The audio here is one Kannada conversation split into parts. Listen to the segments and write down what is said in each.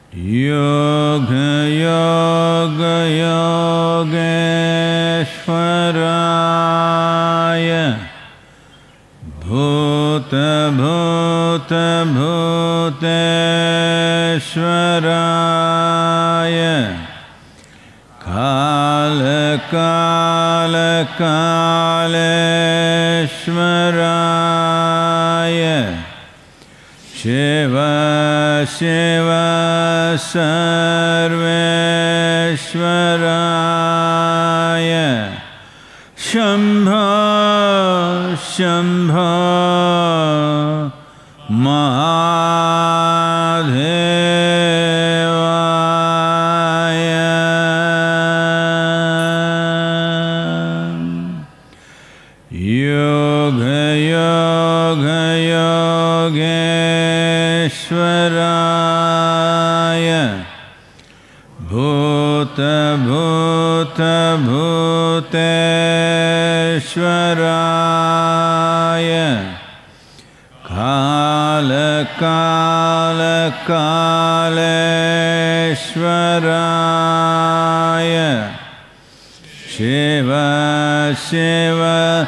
योगयोगयोगेश्वराय भूतभूतभूतेश्वराय कालकालकालेश्वराय शिव शिव सर्वेश्वराय शम्भ शम्भ महादेवाय योगयोगयोगेश्वराय भूतभूतभूतेश्वराय कालकालकालेश्वराय शिव शिव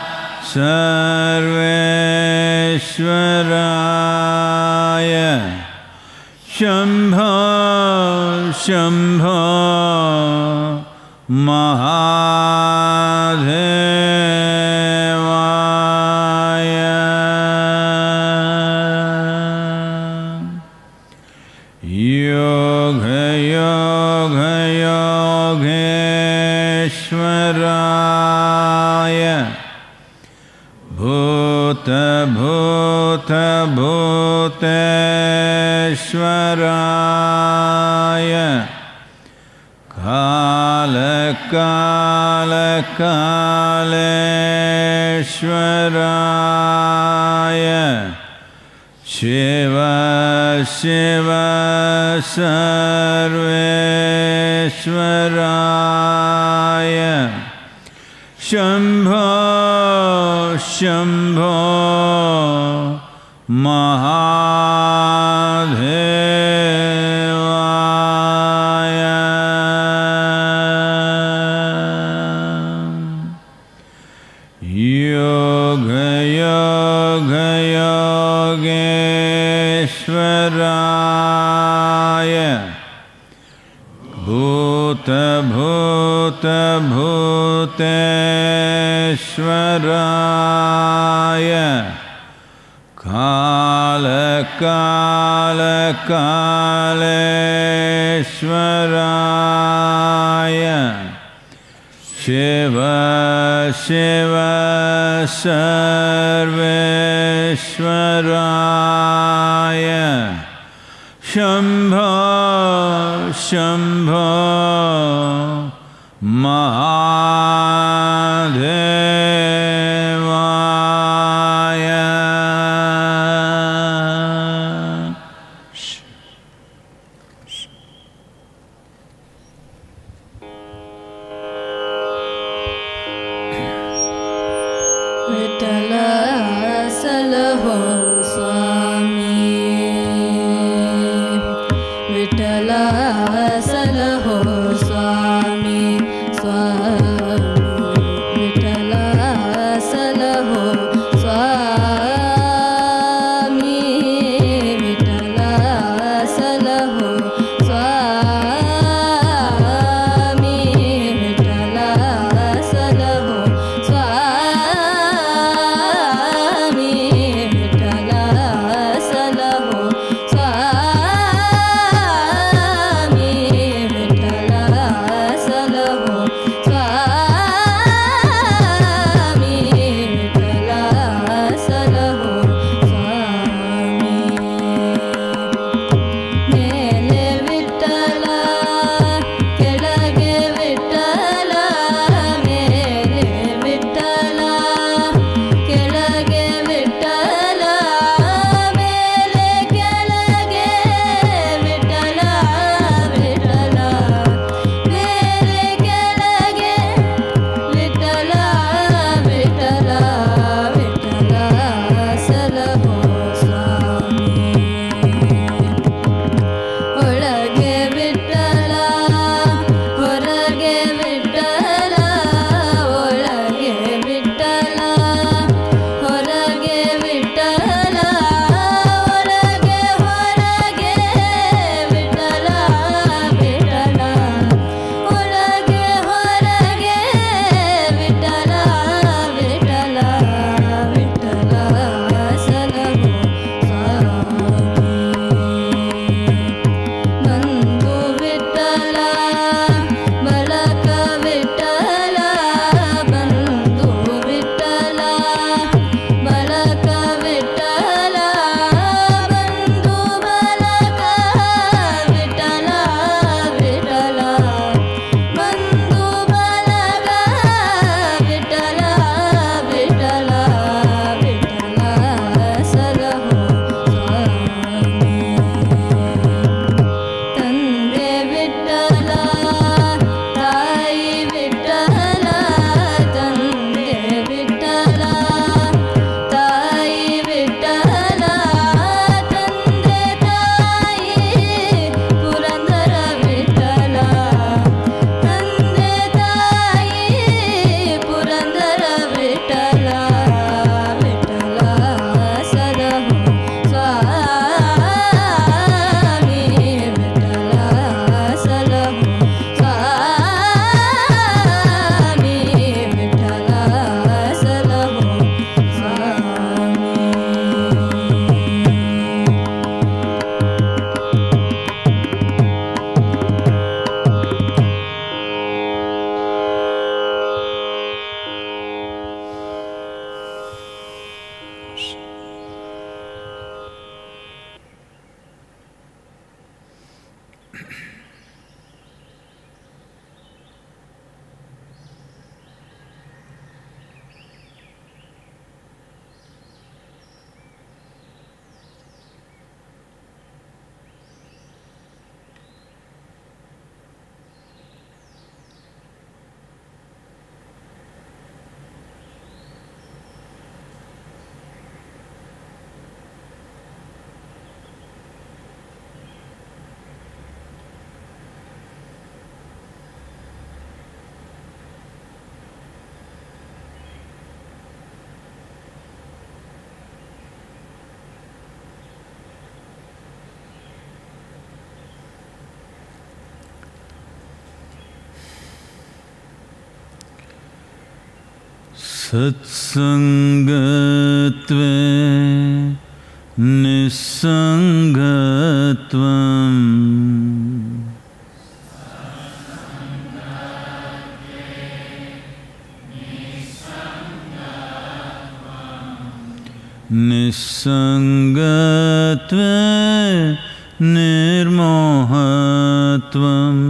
सर्वेश्वराय शम्भ शम्भ महादेवाय योगयोगयोगेश्वराय भूतभूतभूतेश्वराय कालकालकालेश्वराय शिव शिव सर्वेश्वराय शम्भ शम्भ महादेवाय योगयोगयोगेश्वराय भूतभूतभूतेश्वराय कालकालकालेश्वराय शिव शिव सर्वेश्वराय शम्भ शम्भ महादेवाय विठ्ठल सलहो स्वामी विठ्ठल सलहो स्वामी स्वामी सत्सङ्गत्वे निस्सङ्गत्वम् निस्सङ्गत्वे निर्मोहत्वम्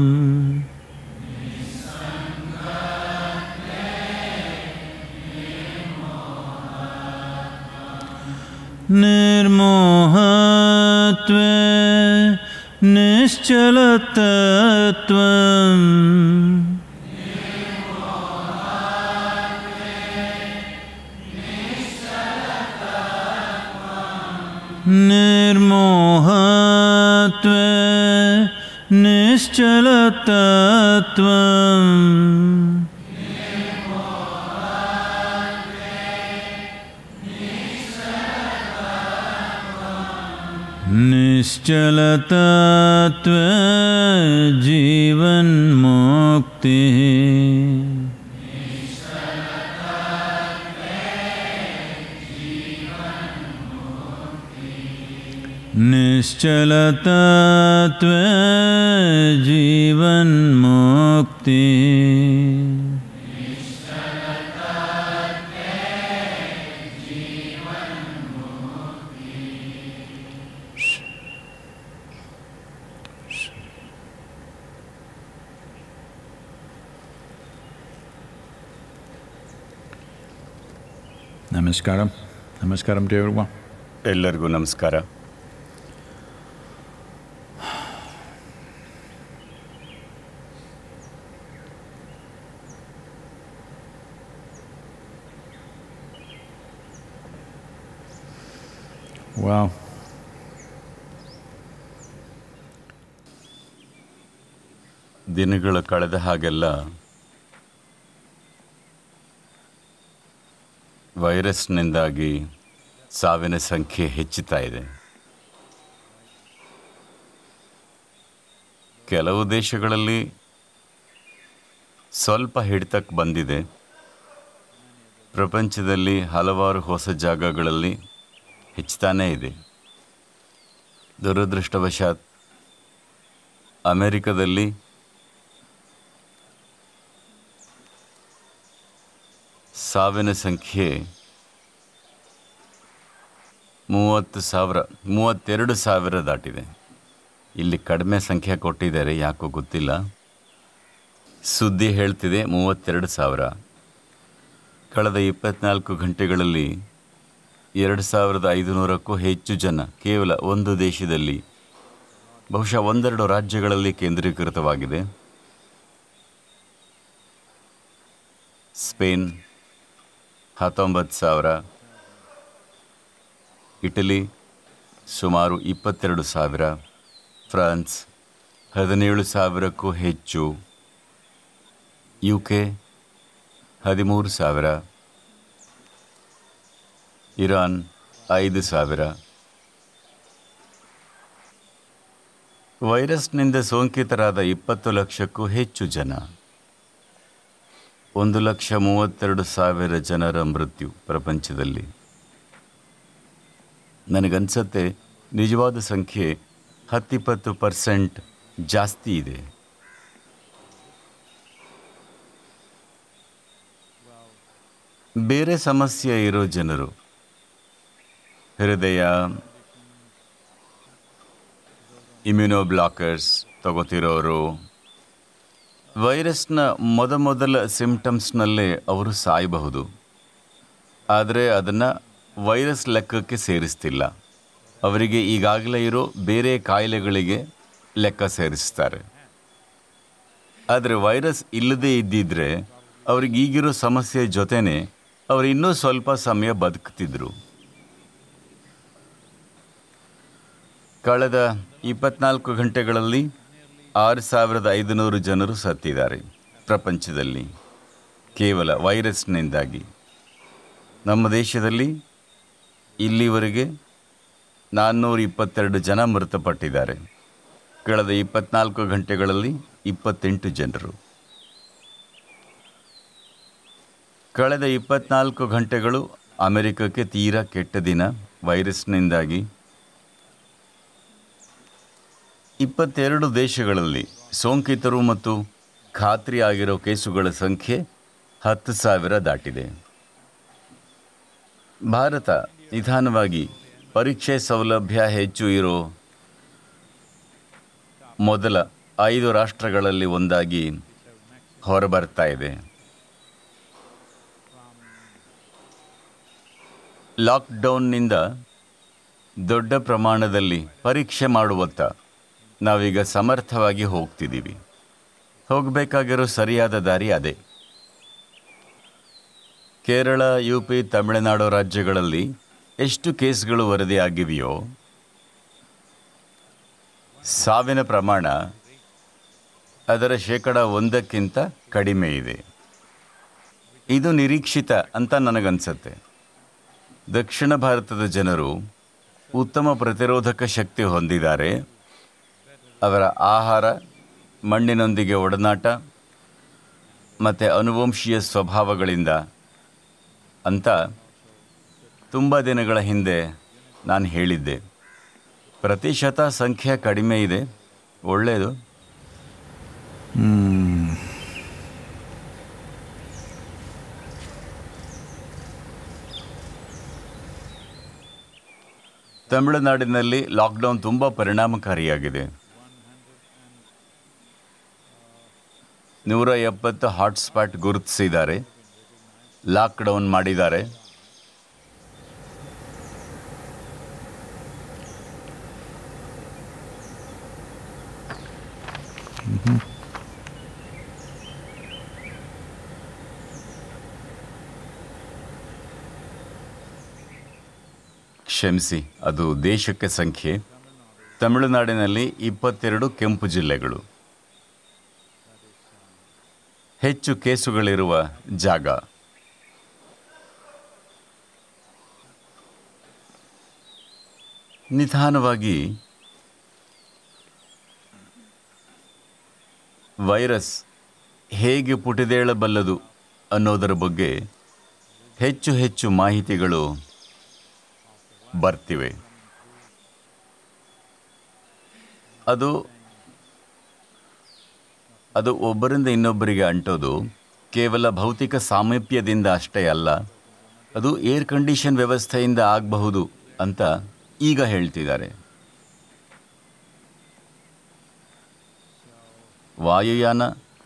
निर्मोहत्वे निश्चलतत्त्वम् निर्मोहत्वे निश्चलतत्त्वम् निश्चलतत्त्व जीवन्मुक्तिः निश्चलतत्त्व जीवन्मुक्तिः Namaskaram. Namaskaram to everyone. ಎಲ್ಲರಿಗೂ ನಮಸ್ಕಾರ Wow. ದಿನಗಳು ಕಳೆದ ಹಾಗೆಲ್ಲ ವೈರಸ್ನಿಂದಾಗಿ ಸಾವಿನ ಸಂಖ್ಯೆ ಹೆಚ್ಚುತ್ತಾ ಇದೆ ಕೆಲವು ದೇಶಗಳಲ್ಲಿ ಸ್ವಲ್ಪ ಹಿಡಿತಕ್ಕೆ ಬಂದಿದೆ ಪ್ರಪಂಚದಲ್ಲಿ ಹಲವಾರು ಹೊಸ ಜಾಗಗಳಲ್ಲಿ ಹೆಚ್ಚುತ್ತಾನೇ ಇದೆ ದುರದೃಷ್ಟವಶಾತ್ ಅಮೆರಿಕದಲ್ಲಿ ಸಾವಿನ ಸಂಖ್ಯೆ ಮೂವತ್ತು ಸಾವಿರ ಮೂವತ್ತೆರಡು ಸಾವಿರ ದಾಟಿದೆ ಇಲ್ಲಿ ಕಡಿಮೆ ಸಂಖ್ಯೆ ಕೊಟ್ಟಿದ್ದಾರೆ ಯಾಕೋ ಗೊತ್ತಿಲ್ಲ ಸುದ್ದಿ ಹೇಳ್ತಿದೆ ಮೂವತ್ತೆರಡು ಸಾವಿರ ಕಳೆದ ಇಪ್ಪತ್ನಾಲ್ಕು ಗಂಟೆಗಳಲ್ಲಿ ಎರಡು ಸಾವಿರದ ಐದುನೂರಕ್ಕೂ ಹೆಚ್ಚು ಜನ ಕೇವಲ ಒಂದು ದೇಶದಲ್ಲಿ ಬಹುಶಃ ಒಂದೆರಡು ರಾಜ್ಯಗಳಲ್ಲಿ ಕೇಂದ್ರೀಕೃತವಾಗಿದೆ ಸ್ಪೇನ್ ಹತ್ತೊಂಬತ್ತು ಸಾವಿರ ಇಟಲಿ ಸುಮಾರು ಇಪ್ಪತ್ತೆರಡು ಸಾವಿರ ಫ್ರಾನ್ಸ್ ಹದಿನೇಳು ಸಾವಿರಕ್ಕೂ ಹೆಚ್ಚು ಯು ಕೆ ಹದಿಮೂರು ಸಾವಿರ ಇರಾನ್ ಐದು ಸಾವಿರ ವೈರಸ್ನಿಂದ ಸೋಂಕಿತರಾದ ಇಪ್ಪತ್ತು ಲಕ್ಷಕ್ಕೂ ಹೆಚ್ಚು ಜನ ಒಂದು ಲಕ್ಷ ಮೂವತ್ತೆರಡು ಸಾವಿರ ಜನರ ಮೃತ್ಯು ಪ್ರಪಂಚದಲ್ಲಿ ನನಗನ್ಸತ್ತೆ ನಿಜವಾದ ಸಂಖ್ಯೆ ಹತ್ತಿಪ್ಪತ್ತು ಪರ್ಸೆಂಟ್ ಜಾಸ್ತಿ ಇದೆ ಬೇರೆ ಸಮಸ್ಯೆ ಇರೋ ಜನರು ಹೃದಯ ಇಮ್ಯುನೋಬ್ಲಾಕರ್ಸ್ ತಗೋತಿರೋರು ವೈರಸ್ನ ಮೊದಮೊದಲ ಸಿಂಪ್ಟಮ್ಸ್ನಲ್ಲೇ ಅವರು ಸಾಯಬಹುದು ಆದರೆ ಅದನ್ನು ವೈರಸ್ ಲೆಕ್ಕಕ್ಕೆ ಸೇರಿಸ್ತಿಲ್ಲ ಅವರಿಗೆ ಈಗಾಗಲೇ ಇರೋ ಬೇರೆ ಕಾಯಿಲೆಗಳಿಗೆ ಲೆಕ್ಕ ಸೇರಿಸ್ತಾರೆ ಆದರೆ ವೈರಸ್ ಇಲ್ಲದೇ ಇದ್ದಿದ್ರೆ ಅವ್ರಿಗೆ ಈಗಿರೋ ಸಮಸ್ಯೆ ಜೊತೆನೆ ಅವರು ಇನ್ನೂ ಸ್ವಲ್ಪ ಸಮಯ ಬದುಕ್ತಿದ್ರು ಕಳೆದ ಇಪ್ಪತ್ನಾಲ್ಕು ಗಂಟೆಗಳಲ್ಲಿ ಆರು ಸಾವಿರದ ಐದುನೂರು ಜನರು ಸತ್ತಿದ್ದಾರೆ ಪ್ರಪಂಚದಲ್ಲಿ ಕೇವಲ ವೈರಸ್ನಿಂದಾಗಿ ನಮ್ಮ ದೇಶದಲ್ಲಿ ಇಲ್ಲಿವರೆಗೆ ನಾನ್ನೂರ ಇಪ್ಪತ್ತೆರಡು ಜನ ಮೃತಪಟ್ಟಿದ್ದಾರೆ ಕಳೆದ ಇಪ್ಪತ್ನಾಲ್ಕು ಗಂಟೆಗಳಲ್ಲಿ ಇಪ್ಪತ್ತೆಂಟು ಜನರು ಕಳೆದ ಇಪ್ಪತ್ನಾಲ್ಕು ಗಂಟೆಗಳು ಅಮೆರಿಕಕ್ಕೆ ತೀರಾ ಕೆಟ್ಟ ದಿನ ವೈರಸ್ನಿಂದಾಗಿ ಇಪ್ಪತ್ತೆರಡು ದೇಶಗಳಲ್ಲಿ ಸೋಂಕಿತರು ಮತ್ತು ಖಾತ್ರಿಯಾಗಿರೋ ಕೇಸುಗಳ ಸಂಖ್ಯೆ ಹತ್ತು ಸಾವಿರ ದಾಟಿದೆ ಭಾರತ ನಿಧಾನವಾಗಿ ಪರೀಕ್ಷೆ ಸೌಲಭ್ಯ ಹೆಚ್ಚು ಇರೋ ಮೊದಲ ಐದು ರಾಷ್ಟ್ರಗಳಲ್ಲಿ ಒಂದಾಗಿ ಹೊರಬರ್ತಾ ಇದೆ ಲಾಕ್ಡೌನ್ನಿಂದ ದೊಡ್ಡ ಪ್ರಮಾಣದಲ್ಲಿ ಪರೀಕ್ಷೆ ಮಾಡುವತ್ತ ನಾವೀಗ ಸಮರ್ಥವಾಗಿ ಹೋಗ್ತಿದ್ದೀವಿ ಹೋಗಬೇಕಾಗಿರೋ ಸರಿಯಾದ ದಾರಿ ಅದೇ ಕೇರಳ ಯು ಪಿ ತಮಿಳುನಾಡು ರಾಜ್ಯಗಳಲ್ಲಿ ಎಷ್ಟು ಕೇಸ್ಗಳು ವರದಿಯಾಗಿವೆಯೋ ಸಾವಿನ ಪ್ರಮಾಣ ಅದರ ಶೇಕಡ ಒಂದಕ್ಕಿಂತ ಕಡಿಮೆ ಇದೆ ಇದು ನಿರೀಕ್ಷಿತ ಅಂತ ನನಗನ್ಸುತ್ತೆ ದಕ್ಷಿಣ ಭಾರತದ ಜನರು ಉತ್ತಮ ಪ್ರತಿರೋಧಕ ಶಕ್ತಿ ಹೊಂದಿದ್ದಾರೆ ಅವರ ಆಹಾರ ಮಣ್ಣಿನೊಂದಿಗೆ ಒಡನಾಟ ಮತ್ತು ಅನುವಂಶೀಯ ಸ್ವಭಾವಗಳಿಂದ ಅಂತ ತುಂಬ ದಿನಗಳ ಹಿಂದೆ ನಾನು ಹೇಳಿದ್ದೆ ಪ್ರತಿಶತ ಸಂಖ್ಯೆ ಕಡಿಮೆ ಇದೆ ಒಳ್ಳೆಯದು ತಮಿಳುನಾಡಿನಲ್ಲಿ ಲಾಕ್ಡೌನ್ ತುಂಬ ಪರಿಣಾಮಕಾರಿಯಾಗಿದೆ ನೂರ ಎಪ್ಪತ್ತು ಹಾಟ್ಸ್ಪಾಟ್ ಗುರುತಿಸಿದ್ದಾರೆ ಲಾಕ್ಡೌನ್ ಮಾಡಿದ್ದಾರೆ ಕ್ಷಮಿಸಿ ಅದು ದೇಶಕ್ಕೆ ಸಂಖ್ಯೆ ತಮಿಳುನಾಡಿನಲ್ಲಿ ಇಪ್ಪತ್ತೆರಡು ಕೆಂಪು ಜಿಲ್ಲೆಗಳು ಹೆಚ್ಚು ಕೇಸುಗಳಿರುವ ಜಾಗ ನಿಧಾನವಾಗಿ ವೈರಸ್ ಹೇಗೆ ಪುಟಿದೇಳಬಲ್ಲದು ಅನ್ನೋದರ ಬಗ್ಗೆ ಹೆಚ್ಚು ಹೆಚ್ಚು ಮಾಹಿತಿಗಳು ಬರ್ತಿವೆ ಅದು ಅದು ಒಬ್ಬರಿಂದ ಇನ್ನೊಬ್ಬರಿಗೆ ಅಂಟೋದು ಕೇವಲ ಭೌತಿಕ ಸಾಮೀಪ್ಯದಿಂದ ಅಷ್ಟೇ ಅಲ್ಲ ಅದು ಏರ್ ಕಂಡೀಷನ್ ವ್ಯವಸ್ಥೆಯಿಂದ ಆಗಬಹುದು ಅಂತ ಈಗ ಹೇಳ್ತಿದ್ದಾರೆ ವಾಯುಯಾನ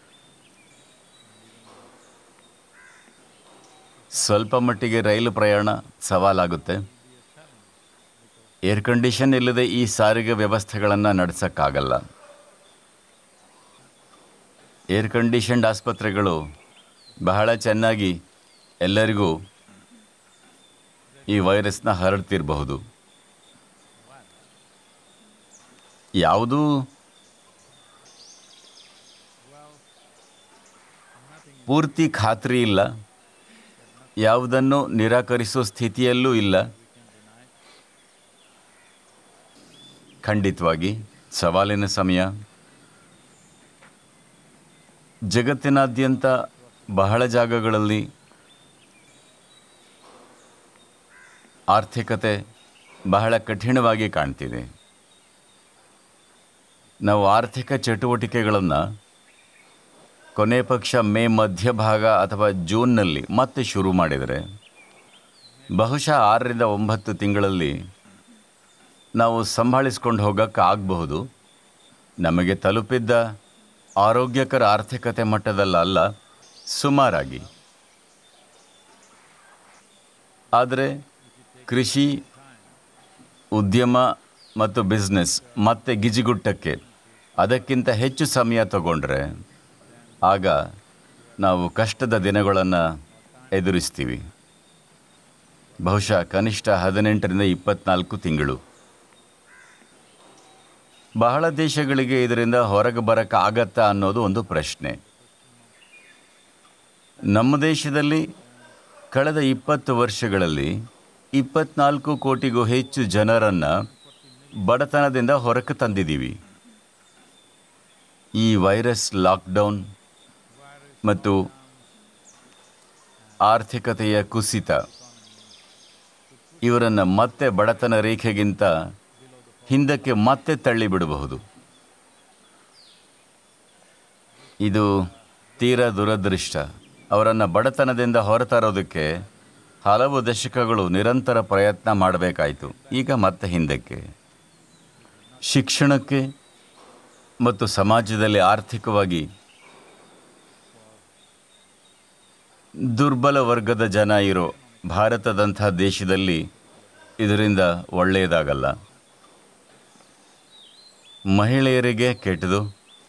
ಸ್ವಲ್ಪ ಮಟ್ಟಿಗೆ ರೈಲು ಪ್ರಯಾಣ ಸವಾಲಾಗುತ್ತೆ ಏರ್ ಕಂಡೀಷನ್ ಇಲ್ಲದೆ ಈ ಸಾರಿಗೆ ವ್ಯವಸ್ಥೆಗಳನ್ನು ನಡೆಸೋಕ್ಕಾಗಲ್ಲ ಏರ್ ಕಂಡೀಷನ್ಡ್ ಆಸ್ಪತ್ರೆಗಳು ಬಹಳ ಚೆನ್ನಾಗಿ ಎಲ್ಲರಿಗೂ ಈ ವೈರಸ್ನ ಹರಡ್ತಿರಬಹುದು ಯಾವುದೂ ಪೂರ್ತಿ ಖಾತ್ರಿ ಇಲ್ಲ ಯಾವುದನ್ನು ನಿರಾಕರಿಸೋ ಸ್ಥಿತಿಯಲ್ಲೂ ಇಲ್ಲ ಖಂಡಿತವಾಗಿ ಸವಾಲಿನ ಸಮಯ ಜಗತ್ತಿನಾದ್ಯಂತ ಬಹಳ ಜಾಗಗಳಲ್ಲಿ ಆರ್ಥಿಕತೆ ಬಹಳ ಕಠಿಣವಾಗಿ ಕಾಣ್ತಿದೆ ನಾವು ಆರ್ಥಿಕ ಚಟುವಟಿಕೆಗಳನ್ನು ಕೊನೆ ಪಕ್ಷ ಮೇ ಮಧ್ಯಭಾಗ ಅಥವಾ ಜೂನ್ನಲ್ಲಿ ಮತ್ತೆ ಶುರು ಮಾಡಿದರೆ ಬಹುಶಃ ಆರರಿಂದ ಒಂಬತ್ತು ತಿಂಗಳಲ್ಲಿ ನಾವು ಸಂಭಾಳಿಸ್ಕೊಂಡು ಹೋಗೋಕ್ಕೆ ಆಗಬಹುದು ನಮಗೆ ತಲುಪಿದ್ದ ಆರೋಗ್ಯಕರ ಆರ್ಥಿಕತೆ ಮಟ್ಟದಲ್ಲ ಸುಮಾರಾಗಿ ಆದರೆ ಕೃಷಿ ಉದ್ಯಮ ಮತ್ತು ಬಿಸ್ನೆಸ್ ಮತ್ತೆ ಗಿಜಿಗುಟ್ಟಕ್ಕೆ ಅದಕ್ಕಿಂತ ಹೆಚ್ಚು ಸಮಯ ತಗೊಂಡ್ರೆ ಆಗ ನಾವು ಕಷ್ಟದ ದಿನಗಳನ್ನು ಎದುರಿಸ್ತೀವಿ ಬಹುಶಃ ಕನಿಷ್ಠ ಹದಿನೆಂಟರಿಂದ ಇಪ್ಪತ್ನಾಲ್ಕು ತಿಂಗಳು ಬಹಳ ದೇಶಗಳಿಗೆ ಇದರಿಂದ ಹೊರಗೆ ಬರಕ್ಕೆ ಆಗತ್ತಾ ಅನ್ನೋದು ಒಂದು ಪ್ರಶ್ನೆ ನಮ್ಮ ದೇಶದಲ್ಲಿ ಕಳೆದ ಇಪ್ಪತ್ತು ವರ್ಷಗಳಲ್ಲಿ ಇಪ್ಪತ್ನಾಲ್ಕು ಕೋಟಿಗೂ ಹೆಚ್ಚು ಜನರನ್ನು ಬಡತನದಿಂದ ಹೊರಕ್ಕೆ ತಂದಿದ್ದೀವಿ ಈ ವೈರಸ್ ಲಾಕ್ಡೌನ್ ಮತ್ತು ಆರ್ಥಿಕತೆಯ ಕುಸಿತ ಇವರನ್ನು ಮತ್ತೆ ಬಡತನ ರೇಖೆಗಿಂತ ಹಿಂದಕ್ಕೆ ಮತ್ತೆ ತಳ್ಳಿಬಿಡಬಹುದು ಇದು ತೀರಾ ದುರದೃಷ್ಟ ಅವರನ್ನು ಬಡತನದಿಂದ ಹೊರತರೋದಕ್ಕೆ ಹಲವು ದಶಕಗಳು ನಿರಂತರ ಪ್ರಯತ್ನ ಮಾಡಬೇಕಾಯಿತು ಈಗ ಮತ್ತೆ ಹಿಂದಕ್ಕೆ ಶಿಕ್ಷಣಕ್ಕೆ ಮತ್ತು ಸಮಾಜದಲ್ಲಿ ಆರ್ಥಿಕವಾಗಿ ದುರ್ಬಲ ವರ್ಗದ ಜನ ಇರೋ ಭಾರತದಂಥ ದೇಶದಲ್ಲಿ ಇದರಿಂದ ಒಳ್ಳೆಯದಾಗಲ್ಲ ಮಹಿಳೆಯರಿಗೆ ಕೆಟ್ಟದು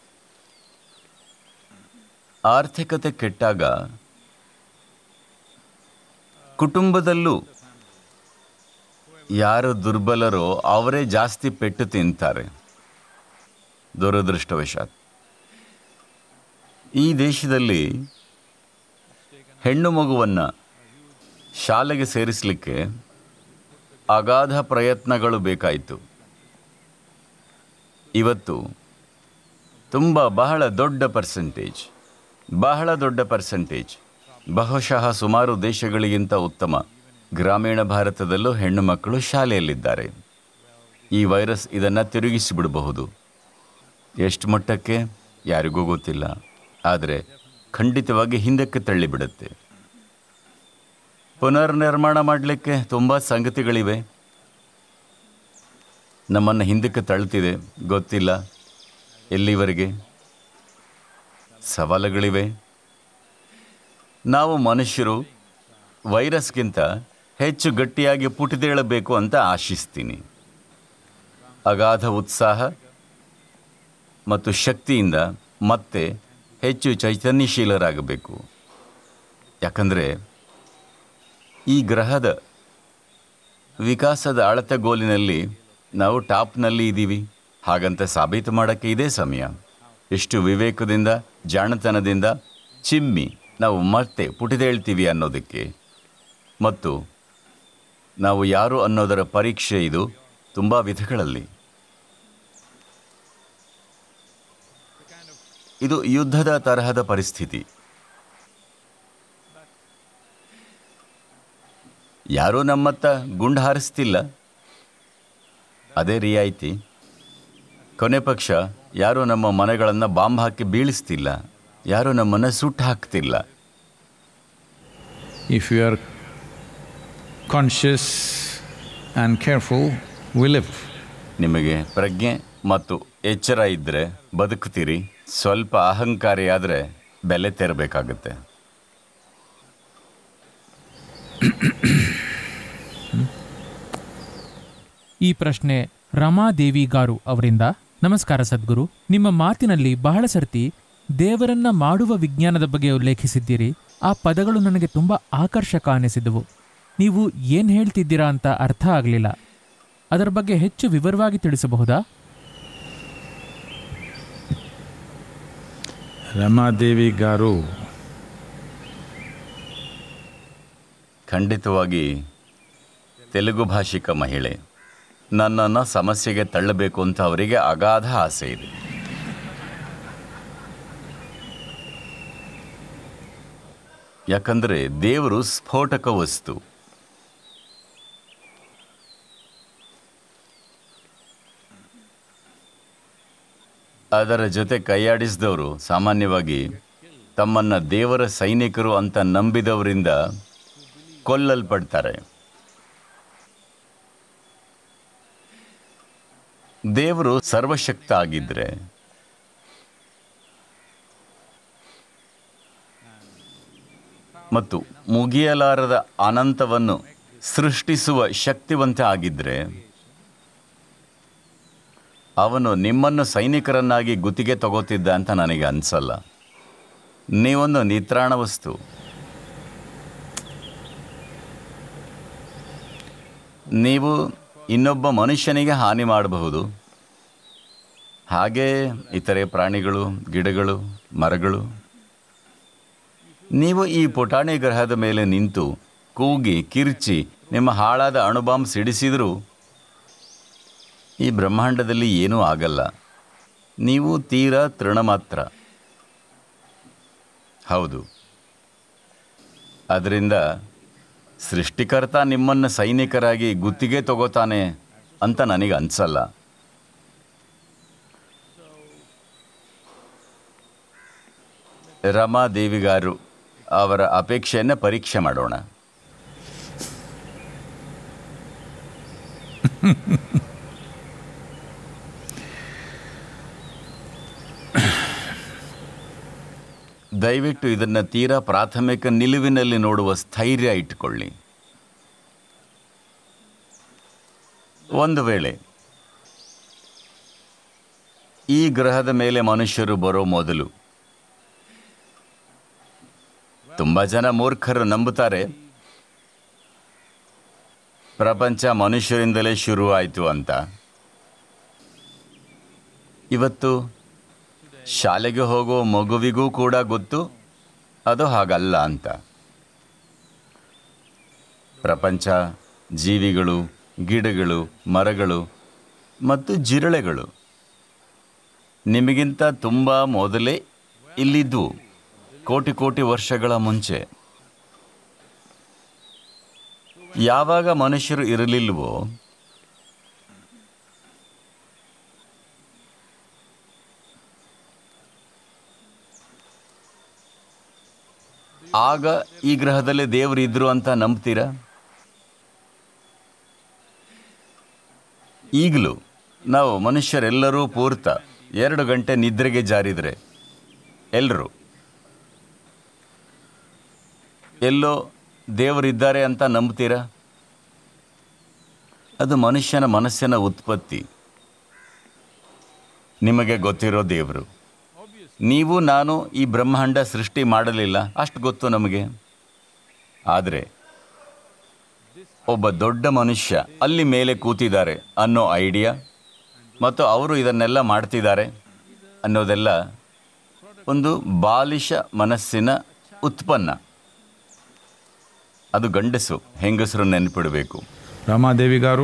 ಆರ್ಥಿಕತೆ ಕೆಟ್ಟಾಗ ಕುಟುಂಬದಲ್ಲೂ ಯಾರು ದುರ್ಬಲರೋ ಅವರೇ ಜಾಸ್ತಿ ಪೆಟ್ಟು ತಿಂತಾರೆ ದುರದೃಷ್ಟವಶಾತ್ ಈ ದೇಶದಲ್ಲಿ ಹೆಣ್ಣು ಮಗುವನ್ನು ಶಾಲೆಗೆ ಸೇರಿಸಲಿಕ್ಕೆ ಅಗಾಧ ಪ್ರಯತ್ನಗಳು ಬೇಕಾಯಿತು ಇವತ್ತು ತುಂಬ ಬಹಳ ದೊಡ್ಡ ಪರ್ಸೆಂಟೇಜ್ ಬಹಳ ದೊಡ್ಡ ಪರ್ಸೆಂಟೇಜ್ ಬಹುಶಃ ಸುಮಾರು ದೇಶಗಳಿಗಿಂತ ಉತ್ತಮ ಗ್ರಾಮೀಣ ಭಾರತದಲ್ಲೂ ಹೆಣ್ಣು ಮಕ್ಕಳು ಶಾಲೆಯಲ್ಲಿದ್ದಾರೆ ಈ ವೈರಸ್ ಇದನ್ನು ತಿರುಗಿಸಿಬಿಡಬಹುದು ಎಷ್ಟು ಮಟ್ಟಕ್ಕೆ ಯಾರಿಗೂ ಗೊತ್ತಿಲ್ಲ ಆದರೆ ಖಂಡಿತವಾಗಿ ಹಿಂದಕ್ಕೆ ತಳ್ಳಿಬಿಡುತ್ತೆ ಪುನರ್ನಿರ್ಮಾಣ ಮಾಡಲಿಕ್ಕೆ ತುಂಬ ಸಂಗತಿಗಳಿವೆ ನಮ್ಮನ್ನು ಹಿಂದಕ್ಕೆ ತಳ್ತಿದೆ ಗೊತ್ತಿಲ್ಲ ಎಲ್ಲಿವರೆಗೆ ಸವಾಲುಗಳಿವೆ ನಾವು ಮನುಷ್ಯರು ವೈರಸ್ಗಿಂತ ಹೆಚ್ಚು ಗಟ್ಟಿಯಾಗಿ ಪುಟಿದೇಳಬೇಕು ಅಂತ ಆಶಿಸ್ತೀನಿ ಅಗಾಧ ಉತ್ಸಾಹ ಮತ್ತು ಶಕ್ತಿಯಿಂದ ಮತ್ತೆ ಹೆಚ್ಚು ಚೈತನ್ಯಶೀಲರಾಗಬೇಕು ಯಾಕಂದರೆ ಈ ಗ್ರಹದ ವಿಕಾಸದ ಅಳತೆಗೋಲಿನಲ್ಲಿ ನಾವು ಟಾಪ್ನಲ್ಲಿ ಇದ್ದೀವಿ ಹಾಗಂತ ಸಾಬೀತು ಮಾಡೋಕ್ಕೆ ಇದೇ ಸಮಯ ಎಷ್ಟು ವಿವೇಕದಿಂದ ಜಾಣತನದಿಂದ ಚಿಮ್ಮಿ ನಾವು ಮತ್ತೆ ಪುಟಿದೇಳ್ತೀವಿ ಅನ್ನೋದಕ್ಕೆ ಮತ್ತು ನಾವು ಯಾರು ಅನ್ನೋದರ ಪರೀಕ್ಷೆ ಇದು ತುಂಬ ವಿಧಗಳಲ್ಲಿ ಇದು ಯುದ್ಧದ ತರಹದ ಪರಿಸ್ಥಿತಿ ಯಾರೂ ನಮ್ಮತ್ತ ಗುಂಡು ಹಾರಿಸ್ತಿಲ್ಲ ಅದೇ ರಿಯಾಯಿತಿ ಕೊನೆ ಪಕ್ಷ ಯಾರೂ ನಮ್ಮ ಮನೆಗಳನ್ನು ಬಾಂಬ್ ಹಾಕಿ ಬೀಳಿಸ್ತಿಲ್ಲ ಯಾರೂ ನಮ್ಮನ್ನು ಸುಟ್ಟು ಹಾಕ್ತಿಲ್ಲ If you are conscious and careful, we live. ನಿಮಗೆ ಪ್ರಜ್ಞೆ ಮತ್ತು ಎಚ್ಚರ ಇದ್ದರೆ ಬದುಕ್ತೀರಿ ಸ್ವಲ್ಪ ಅಹಂಕಾರಿಯಾದರೆ ಬೆಲೆ ತೆರಬೇಕಾಗುತ್ತೆ ಈ ಪ್ರಶ್ನೆ ರಮಾದೇವಿ ಗಾರು ಅವರಿಂದ ನಮಸ್ಕಾರ ಸದ್ಗುರು ನಿಮ್ಮ ಮಾತಿನಲ್ಲಿ ಬಹಳ ಸರ್ತಿ ದೇವರನ್ನ ಮಾಡುವ ವಿಜ್ಞಾನದ ಬಗ್ಗೆ ಉಲ್ಲೇಖಿಸಿದ್ದೀರಿ ಆ ಪದಗಳು ನನಗೆ ತುಂಬಾ ಆಕರ್ಷಕ ಅನಿಸಿದವು ನೀವು ಏನ್ ಹೇಳ್ತಿದ್ದೀರಾ ಅಂತ ಅರ್ಥ ಆಗಲಿಲ್ಲ ಅದರ ಬಗ್ಗೆ ಹೆಚ್ಚು ವಿವರವಾಗಿ ತಿಳಿಸಬಹುದಾ Ramadevi Garu ಖಂಡಿತವಾಗಿ ತೆಲುಗು ಭಾಷಿಕ ಮಹಿಳೆ ನನ್ನನ್ನು ಸಮಸ್ಯೆಗೆ ತಳ್ಳಬೇಕು ಅಂತ ಅವರಿಗೆ ಅಗಾಧ ಆಸೆ ಇದೆ ಯಾಕಂದರೆ ದೇವರು ಸ್ಫೋಟಕ ವಸ್ತು ಅದರ ಜೊತೆ ಕೈಯಾಡಿಸಿದವರು ಸಾಮಾನ್ಯವಾಗಿ ತಮ್ಮನ್ನ ದೇವರ ಸೈನಿಕರು ಅಂತ ನಂಬಿದವರಿಂದ ಕೊಲ್ಲಲ್ಪಡ್ತಾರೆ ದೇವರು ಸರ್ವಶಕ್ತ ಆಗಿದ್ರೆ ಮತ್ತು ಮುಗಿಯಲಾರದ ಅನಂತವನ್ನು ಸೃಷ್ಟಿಸುವ ಶಕ್ತಿವಂತ ಆಗಿದ್ದರೆ ಅವನು ನಿಮ್ಮನ್ನು ಸೈನಿಕರನ್ನಾಗಿ ಗುತ್ತಿಗೆ ತಗೋತಿದ್ದ ಅಂತ ನನಗೆ ಅನಿಸಲ್ಲ ನೀವೊಂದು ನಿತ್ರಾಣ ವಸ್ತು ನೀವು ಇನ್ನೊಬ್ಬ ಮನುಷ್ಯನಿಗೆ ಹಾನಿ ಮಾಡಬಹುದು ಹಾಗೆ ಇತರೆ ಪ್ರಾಣಿಗಳು ಗಿಡಗಳು ಮರಗಳು ನೀವು ಈ ಪುಟಾಣಿ ಗ್ರಹದ ಮೇಲೆ ನಿಂತು ಕೂಗಿ ಕಿರ್ಚಿ ನಿಮ್ಮ ಹಾಳಾದ ಅಣುಬಾಂಬ್ ಸಿಡಿಸಿದರೂ ಈ ಬ್ರಹ್ಮಾಂಡದಲ್ಲಿ ಏನೂ ಆಗಲ್ಲ ನೀವು ತೀರಾ ತೃಣ ಮಾತ್ರ ಹೌದು ಅದರಿಂದ ಸೃಷ್ಟಿಕರ್ತ ನಿಮ್ಮನ್ನು ಸೈನಿಕರಾಗಿ ಗುತ್ತಿಗೆ ತಗೋತಾನೆ ಅಂತ ನನಗೆ ಅನ್ಸಲ್ಲ ರಮಾದೇವಿಗಾರು ಅವರ ಅಪೇಕ್ಷೆಯನ್ನು ಪರೀಕ್ಷೆ ಮಾಡೋಣ ದಯವಿಟ್ಟು ಇದನ್ನು ತೀರಾ ಪ್ರಾಥಮಿಕ ನಿಲುವಿನಲ್ಲಿ ನೋಡುವ ಸ್ಥೈರ್ಯ ಇಟ್ಟುಕೊಳ್ಳಿ ಒಂದು ವೇಳೆ ಈ ಗ್ರಹದ ಮೇಲೆ ಮನುಷ್ಯರು ಬರೋ ಮೊದಲು ತುಂಬ ಜನ ಮೂರ್ಖರು ನಂಬುತ್ತಾರೆ ಪ್ರಪಂಚ ಮನುಷ್ಯರಿಂದಲೇ ಶುರುವಾಯಿತು ಅಂತ ಇವತ್ತು ಶಾಲೆಗೆ ಹೋಗೋ ಮಗುವಿಗೂ ಕೂಡ ಗೊತ್ತು ಅದು ಹಾಗಲ್ಲ ಅಂತ ಪ್ರಪಂಚ ಜೀವಿಗಳು ಗಿಡಗಳು ಮರಗಳು ಮತ್ತು ಜಿರಳೆಗಳು ನಿಮಗಿಂತ ತುಂಬ ಮೊದಲೇ ಇಲ್ಲಿದ್ವು ಕೋಟಿ ಕೋಟಿ ವರ್ಷಗಳ ಮುಂಚೆ ಯಾವಾಗ ಮನುಷ್ಯರು ಇರಲಿಲ್ವೋ ಆಗ ಈ ಗ್ರಹದಲ್ಲಿ ದೇವರು ಇದ್ರು ಅಂತ ನಂಬ್ತೀರಾ ಈಗಲೂ ನಾವು ಮನುಷ್ಯರೆಲ್ಲರೂ ಪೂರ್ತ ಎರಡು ಗಂಟೆ ನಿದ್ರೆಗೆ ಜಾರಿದ್ರೆ ಎಲ್ಲರೂ ಎಲ್ಲೋ ದೇವರಿದ್ದಾರೆ ಅಂತ ನಂಬ್ತೀರಾ ಅದು ಮನುಷ್ಯನ ಮನಸ್ಸಿನ ಉತ್ಪತ್ತಿ ನಿಮಗೆ ಗೊತ್ತಿರೋ ದೇವರು ನೀವು ನಾನು ಈ ಬ್ರಹ್ಮಾಂಡ ಸೃಷ್ಟಿ ಮಾಡಲಿಲ್ಲ ಅಷ್ಟು ಗೊತ್ತು ನಮಗೆ ಆದರೆ ಒಬ್ಬ ದೊಡ್ಡ ಮನುಷ್ಯ ಅಲ್ಲಿ ಮೇಲೆ ಕೂತಿದ್ದಾರೆ ಅನ್ನೋ ಐಡಿಯಾ ಮತ್ತು ಅವರು ಇದನ್ನೆಲ್ಲ ಮಾಡ್ತಿದ್ದಾರೆ ಅನ್ನೋದೆಲ್ಲ ಒಂದು ಬಾಲಿಶ ಮನಸ್ಸಿನ ಉತ್ಪನ್ನ ಅದು ಗಂಡಸು ಹೆಂಗಸರು ನೆನಪಿಡಬೇಕು ರಮಾದೇವಿ గారు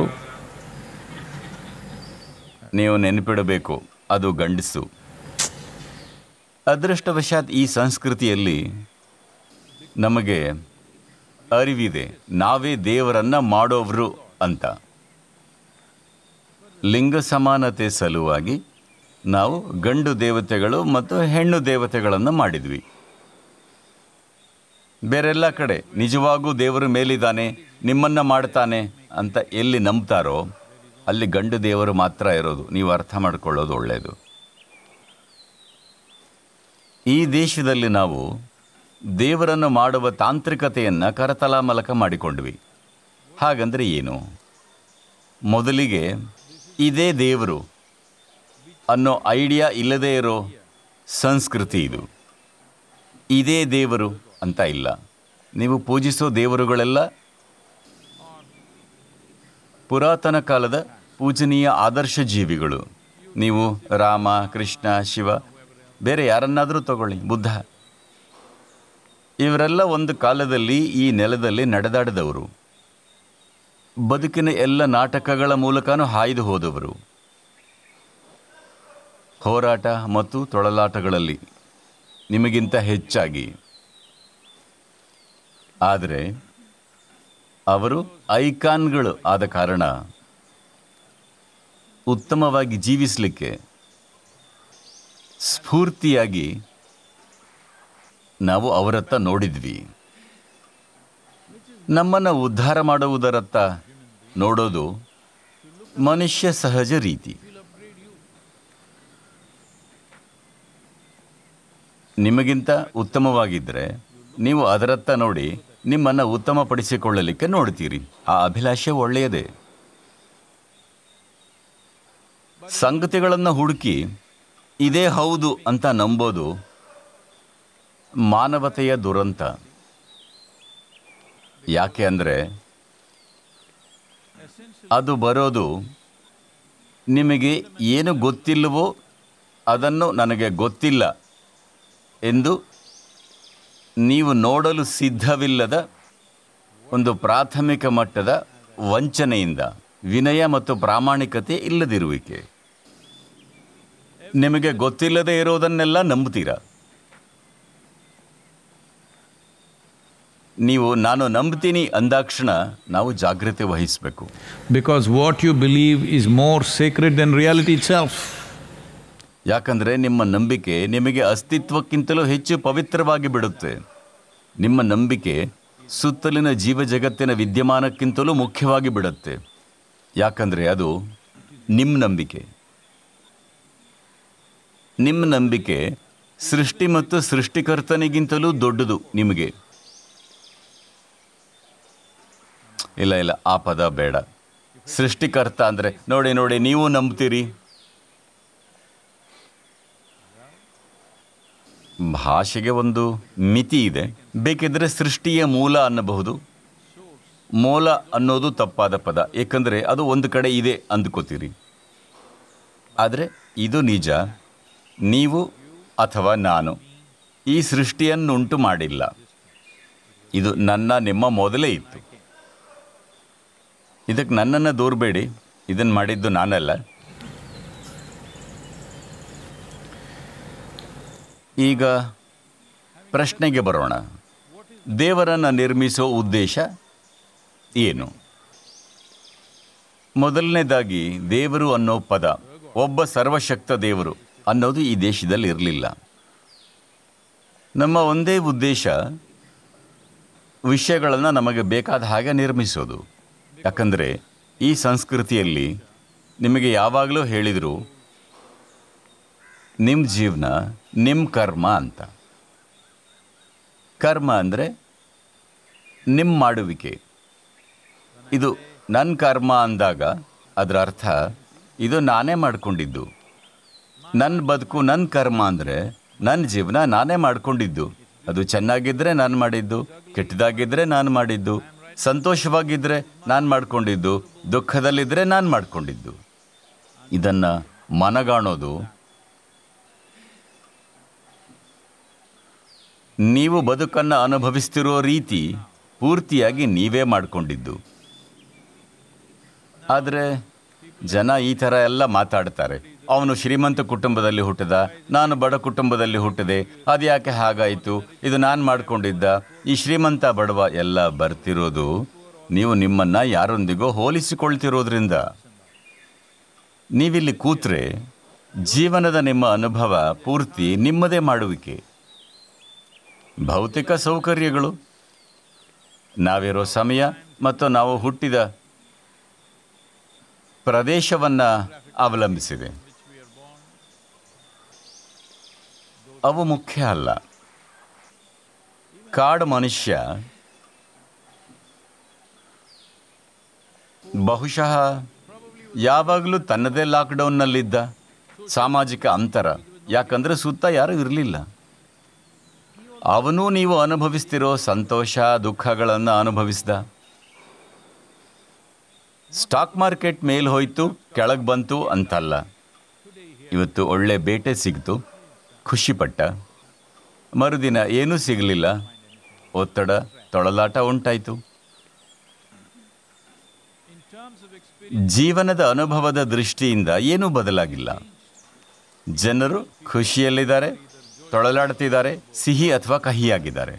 ನೀವು ನೆನಪಿಡಬೇಕು ಅದು ಗಂಡಸು ಅದೃಷ್ಟವಶಾತ್ ಈ ಸಂಸ್ಕೃತಿಯಲ್ಲಿ ನಮಗೆ ಅರಿವಿದೆ ನಾವೇ ದೇವರನ್ನ ಮಾಡೋವ್ರು ಅಂತ ಲಿಂಗ ಸಮಾನತೆ ಸಲುವಾಗಿ ನಾವು ಗಂಡು ದೇವತೆಗಳು ಮತ್ತು ಹೆಣ್ಣು ದೇವತೆಗಳನ್ನು ಮಾಡಿದ್ವಿ ಬೇರೆಲ್ಲ ಕಡೆ ನಿಜವಾಗೂ ದೇವರು ಮೇಲಿದ್ದಾನೆ ನಿಮ್ಮನ್ನ ಮಾಡ್ತಾನೆ ಅಂತ ಎಲ್ಲಿ ನಂಬ್ತಾರೋ ಅಲ್ಲಿ ಗಂಡು ದೇವರು ಮಾತ್ರ ಇರೋದು ನೀವು ಅರ್ಥ ಮಾಡ್ಕೊಳ್ಳೋದು ಒಳ್ಳೆಯದು ಈ ದೇಶದಲ್ಲಿ ನಾವು ದೇವರನ್ನು ಮಾಡುವ ತಾಂತ್ರಿಕತೆಯನ್ನು ಕರತಲಾಮಲಕ ಮಾಡಿಕೊಂಡ್ವಿ ಹಾಗಂದ್ರೆ ಏನು ಮೊದಲಿಗೆ ಇದೇ ದೇವರು ಅನ್ನೋ ಐಡಿಯಾ ಇಲ್ಲದೇ ಇರೋ ಸಂಸ್ಕೃತಿ ಇದು ಇದೇ ದೇವರು ಅಂತ ಇಲ್ಲ ನೀವು ಪೂಜಿಸೋ ದೇವರುಗಳೆಲ್ಲ ಪುರಾತನ ಕಾಲದ ಪೂಜನೀಯ ಆದರ್ಶ ಜೀವಿಗಳು ನೀವು ರಾಮ ಕೃಷ್ಣ ಶಿವ ಬೇರೆ ಯಾರನ್ನಾದರೂ ತಗೊಳ್ಳಿ ಬುದ್ಧ ಇವರೆಲ್ಲ ಒಂದು ಕಾಲದಲ್ಲಿ ಈ ನೆಲದಲ್ಲಿ ನಡೆದಾಡಿದವರು ಬದುಕಿನ ಎಲ್ಲ ನಾಟಕಗಳ ಮೂಲಕನೂ ಹಾಯ್ದು ಹೋದವರು ಹೋರಾಟ ಮತ್ತು ತೊಳಲಾಟಗಳಲ್ಲಿ ನಿಮಗಿಂತ ಹೆಚ್ಚಾಗಿ ಆದರೆ ಅವರು ಐಕಾನ್ಗಳು ಆದ ಕಾರಣ ಉತ್ತಮವಾಗಿ ಜೀವಿಸಲಿಕ್ಕೆ ಸ್ಫೂರ್ತಿಯಾಗಿ ನಾವು ಅವರತ್ತ ನೋಡಿದ್ವಿ ನಮ್ಮನ್ನು ಉದ್ಧಾರ ಮಾಡುವುದರತ್ತ ನೋಡೋದು ಮನುಷ್ಯ ಸಹಜ ರೀತಿ ನಿಮಗಿಂತ ಉತ್ತಮವಾಗಿದ್ದರೆ ನೀವು ಅದರತ್ತ ನೋಡಿ ನಿಮ್ಮನ್ನು ಉತ್ತಮಪಡಿಸಿಕೊಳ್ಳಲಿಕ್ಕೆ ನೋಡ್ತೀರಿ ಆ ಅಭಿಲಾಷೆ ಒಳ್ಳೆಯದೇ ಸಂಗತಿಗಳನ್ನು ಹುಡುಕಿ ಇದೇ ಹೌದು ಅಂತ ನಂಬೋದು ಮಾನವತೆಯ ದುರಂತ ಯಾಕೆ ಅಂದರೆ ಅದು ಬರೋದು ನಿಮಗೆ ಏನು ಗೊತ್ತಿಲ್ಲವೋ ಅದನ್ನು ನನಗೆ ಗೊತ್ತಿಲ್ಲ ಎಂದು ನೀವು ನೋಡಲು ಸಿದ್ಧವಿಲ್ಲದ ಒಂದು ಪ್ರಾಥಮಿಕ ಮಟ್ಟದ ವಂಚನೆಯಿಂದ ವಿನಯ ಮತ್ತು ಪ್ರಾಮಾಣಿಕತೆ ಇಲ್ಲದಿರುವಿಕೆ ನಿಮಗೆ ಗೊತ್ತಿಲ್ಲದೆ ಇರೋದನ್ನೆಲ್ಲ ನಂಬುತ್ತೀರಾ ನೀವು ನಾನು ನಂಬ್ತೀನಿ ಅಂದಾಕ್ಷಣ ನಾವು ಜಾಗ್ರತೆ ವಹಿಸಬೇಕು Because what you believe is more sacred than reality itself. ಯಾಕಂದರೆ ನಿಮ್ಮ ನಂಬಿಕೆ ನಿಮಗೆ ಅಸ್ತಿತ್ವಕ್ಕಿಂತಲೂ ಹೆಚ್ಚು ಪವಿತ್ರವಾಗಿ ಬಿಡುತ್ತೆ ನಿಮ್ಮ ನಂಬಿಕೆ ಸುತ್ತಲಿನ ಜೀವ ಜಗತ್ತಿನ ವಿದ್ಯಮಾನಕ್ಕಿಂತಲೂ ಮುಖ್ಯವಾಗಿ ಬಿಡುತ್ತೆ ಯಾಕಂದರೆ ಅದು ನಿಮ್ಮ ನಂಬಿಕೆ ನಿಮ್ಮ ನಂಬಿಕೆ ಸೃಷ್ಟಿ ಮತ್ತು ಸೃಷ್ಟಿಕರ್ತನಿಗಿಂತಲೂ ದೊಡ್ಡದು ನಿಮಗೆ ಇಲ್ಲ ಇಲ್ಲ ಆ ಪದ ಬೇಡ ಸೃಷ್ಟಿಕರ್ತ ಅಂದರೆ ನೋಡಿ ನೋಡಿ ನೀವು ನಂಬ್ತೀರಿ ಭಾಷೆಗೆ ಒಂದು ಮಿತಿ ಇದೆ ಬೇಕಿದ್ರೆ ಸೃಷ್ಟಿಯ ಮೂಲ ಅನ್ನಬಹುದು ಮೂಲ ಅನ್ನೋದು ತಪ್ಪಾದ ಪದ ಏಕೆಂದರೆ ಅದು ಒಂದು ಕಡೆ ಇದೆ ಅಂದ್ಕೋತೀರಿ ಆದರೆ ಇದು ನಿಜ ನೀವು ಅಥವಾ ನಾನು ಈ ಸೃಷ್ಟಿಯನ್ನುಂಟು ಮಾಡಿಲ್ಲ ಇದು ನನ್ನ ನಿಮ್ಮ ಮೊದಲೇ ಇತ್ತು ಇದಕ್ಕೆ ನನ್ನನ್ನು ದೂರಬೇಡಿ ಇದನ್ನು ಮಾಡಿದ್ದು ನಾನಲ್ಲ ಈಗ ಪ್ರಶ್ನೆಗೆ ಬರೋಣ ದೇವರನ್ನು ನಿರ್ಮಿಸೋ ಉದ್ದೇಶ ಏನು ಮೊದಲನೇದಾಗಿ ದೇವರು ಅನ್ನೋ ಪದ ಒಬ್ಬ ಸರ್ವಶಕ್ತ ದೇವರು ಅನ್ನೋದು ಈ ದೇಶದಲ್ಲಿ ಇರಲಿಲ್ಲ ನಮ್ಮ ಒಂದೇ ಉದ್ದೇಶ ವಿಷಯಗಳನ್ನು ನಮಗೆ ಬೇಕಾದ ಹಾಗೆ ನಿರ್ಮಿಸೋದು ಯಾಕಂದರೆ ಈ ಸಂಸ್ಕೃತಿಯಲ್ಲಿ ನಿಮಗೆ ಯಾವಾಗಲೂ ಹೇಳಿದರು ನಿಮ್ಮ ಜೀವನ ನಿಮ್ಮ ಕರ್ಮ ಅಂತ ಕರ್ಮ ಅಂದರೆ ನಿಮ್ಮ ಮಾಡುವಿಕೆ ಇದು ನನ್ನ ಕರ್ಮ ಅಂದಾಗ ಅದರ ಅರ್ಥ ಇದು ನಾನೇ ಮಾಡಿಕೊಂಡಿದ್ದು ನನ್ನ ಬದುಕು ನನ್ನ ಕರ್ಮ ಅಂದರೆ ನನ್ನ ಜೀವನ ನಾನೇ ಮಾಡಿಕೊಂಡಿದ್ದು ಅದು ಚೆನ್ನಾಗಿದ್ದರೆ ನಾನು ಮಾಡಿದ್ದು ಕೆಟ್ಟದಾಗಿದ್ದರೆ ನಾನು ಮಾಡಿದ್ದು ಸಂತೋಷವಾಗಿದ್ದರೆ ನಾನು ಮಾಡಿಕೊಂಡಿದ್ದು ದುಃಖದಲ್ಲಿದ್ದರೆ ನಾನು ಮಾಡಿಕೊಂಡಿದ್ದು ಇದನ್ನು ಮನಗಾಣೋದು ನೀವು ಬದುಕನ್ನು ಅನುಭವಿಸ್ತಿರೋ ರೀತಿ ಪೂರ್ತಿಯಾಗಿ ನೀವೇ ಮಾಡಿಕೊಂಡಿದ್ದು ಆದರೆ ಜನ ಈ ಥರ ಎಲ್ಲ ಮಾತಾಡ್ತಾರೆ ಅವನು ಶ್ರೀಮಂತ ಕುಟುಂಬದಲ್ಲಿ ಹುಟ್ಟಿದ ನಾನು ಬಡ ಕುಟುಂಬದಲ್ಲಿ ಹುಟ್ಟಿದೆ ಅದ್ಯಾಕೆ ಹಾಗಾಯಿತು ಇದು ನಾನು ಮಾಡಿಕೊಂಡಿದ್ದ ಈ ಶ್ರೀಮಂತ ಬಡವ ಎಲ್ಲ ಬರ್ತಿರೋದು ನೀವು ನಿಮ್ಮನ್ನು ಯಾರೊಂದಿಗೋ ಹೋಲಿಸಿಕೊಳ್ತಿರೋದ್ರಿಂದ ನೀವಿಲ್ಲಿ ಕೂತ್ರೆ ಜೀವನದ ನಿಮ್ಮ ಅನುಭವ ಪೂರ್ತಿ ನಿಮ್ಮದೇ ಮಾಡುವಿಕೆ ಭೌತಿಕ ಸೌಕರ್ಯಗಳು ನಾವಿರೋ ಸಮಯ ಮತ್ತು ನಾವು ಹುಟ್ಟಿದ ಪ್ರದೇಶವನ್ನು ಅವಲಂಬಿಸಿದೆ ಅವು ಮುಖ್ಯ ಅಲ್ಲ ಕಾಡು ಮನುಷ್ಯ ಬಹುಶಃ ಯಾವಾಗಲೂ ತನ್ನದೇ ಲಾಕ್ಡೌನ್ನಲ್ಲಿದ್ದ ಸಾಮಾಜಿಕ ಅಂತರ ಯಾಕಂದರೆ ಸುತ್ತ ಯಾರೂ ಇರಲಿಲ್ಲ ಅವನೂ ನೀವು ಅನುಭವಿಸ್ತಿರೋ ಸಂತೋಷ ದುಃಖಗಳನ್ನು ಅನುಭವಿಸ್ದ ಸ್ಟಾಕ್ ಮಾರ್ಕೆಟ್ ಮೇಲೆ ಹೋಯ್ತು ಕೆಳಗೆ ಬಂತು ಅಂತಲ್ಲ ಇವತ್ತು ಒಳ್ಳೆ ಬೇಟೆ ಸಿಗ್ತು ಖುಷಿಪಟ್ಟ ಮರುದಿನ ಏನೂ ಸಿಗಲಿಲ್ಲ ಒತ್ತಡ ತೊಳಲಾಟ ಉಂಟಾಯಿತು ಜೀವನದ ಅನುಭವದ ದೃಷ್ಟಿಯಿಂದ ಏನೂ ಬದಲಾಗಿಲ್ಲ ಜನರು ಖುಷಿಯಲ್ಲಿದ್ದಾರೆ ತೊಳಲಾಡ್ತಿದ್ದಾರೆ ಸಿಹಿ ಅಥವಾ ಕಹಿಯಾಗಿದ್ದಾರೆ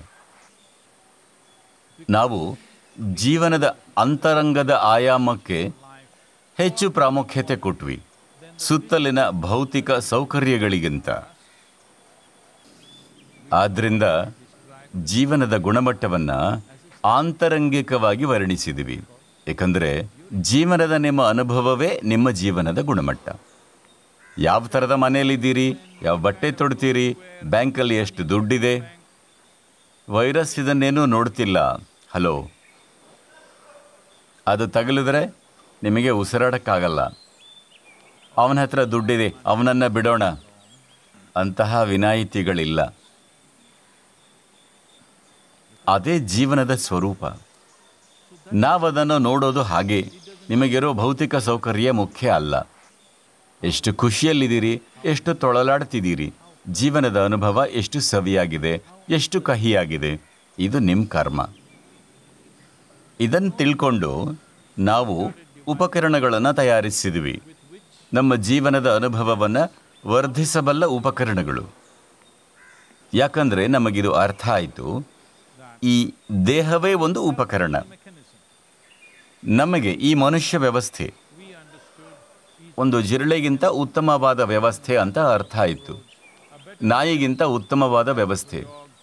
ನಾವು ಜೀವನದ ಅಂತರಂಗದ ಆಯಾಮಕ್ಕೆ ಹೆಚ್ಚು ಪ್ರಾಮುಖ್ಯತೆ ಕೊಟ್ವಿ ಸುತ್ತಲಿನ ಭೌತಿಕ ಸೌಕರ್ಯಗಳಿಗಿಂತ ಆದ್ದರಿಂದ ಜೀವನದ ಗುಣಮಟ್ಟವನ್ನು ಆಂತರಂಗಿಕವಾಗಿ ವರ್ಣಿಸಿದ್ವಿ ಏಕೆಂದರೆ ಜೀವನದ ನಿಮ್ಮ ಅನುಭವವೇ ನಿಮ್ಮ ಜೀವನದ ಗುಣಮಟ್ಟ ಯಾವ ಥರದ ಮನೆಯಲ್ಲಿದ್ದೀರಿ ಯಾವ ಬಟ್ಟೆ ತೊಡ್ತೀರಿ ಬ್ಯಾಂಕಲ್ಲಿ ಎಷ್ಟು ದುಡ್ಡಿದೆ ವೈರಸ್ ಇದನ್ನೇನೂ ನೋಡ್ತಿಲ್ಲ ಹಲೋ ಅದು ತಗುಲಿದ್ರೆ ನಿಮಗೆ ಉಸಿರಾಡಕ್ಕಾಗಲ್ಲ ಅವನ ಹತ್ರ ದುಡ್ಡಿದೆ ಅವನನ್ನು ಬಿಡೋಣ ಅಂತಹ ವಿನಾಯಿತಿಗಳಿಲ್ಲ ಅದೇ ಜೀವನದ ಸ್ವರೂಪ ನಾವದನ್ನು ನೋಡೋದು ಹಾಗೆ ನಿಮಗಿರೋ ಭೌತಿಕ ಸೌಕರ್ಯ ಮುಖ್ಯ ಅಲ್ಲ ಎಷ್ಟು ಖುಷಿಯಲ್ಲಿದ್ದೀರಿ ಎಷ್ಟು ತೊಳಲಾಡ್ತಿದ್ದೀರಿ ಜೀವನದ ಅನುಭವ ಎಷ್ಟು ಸವಿಯಾಗಿದೆ ಎಷ್ಟು ಕಹಿಯಾಗಿದೆ ಇದು ನಿಮ್ಮ ಕರ್ಮ ಇದನ್ನು ತಿಳ್ಕೊಂಡು ನಾವು ಉಪಕರಣಗಳನ್ನು ತಯಾರಿಸಿದ್ವಿ ನಮ್ಮ ಜೀವನದ ಅನುಭವವನ್ನು ವರ್ಧಿಸಬಲ್ಲ ಉಪಕರಣಗಳು ಯಾಕಂದರೆ ನಮಗಿದು ಅರ್ಥ ಆಯಿತು ಈ ದೇಹವೇ ಒಂದು ಉಪಕರಣ ನಮಗೆ ಈ ಮನುಷ್ಯ ವ್ಯವಸ್ಥೆ ಒಂದು ಜಿರಳೆಗಿಂತ ಉತ್ತಮವಾದ ವ್ಯವಸ್ಥೆ ಅಂತ ಅರ್ಥ ಆಯಿತು ನಾಯಿಗಿಂತ ಉತ್ತಮವಾದ ವ್ಯವಸ್ಥೆ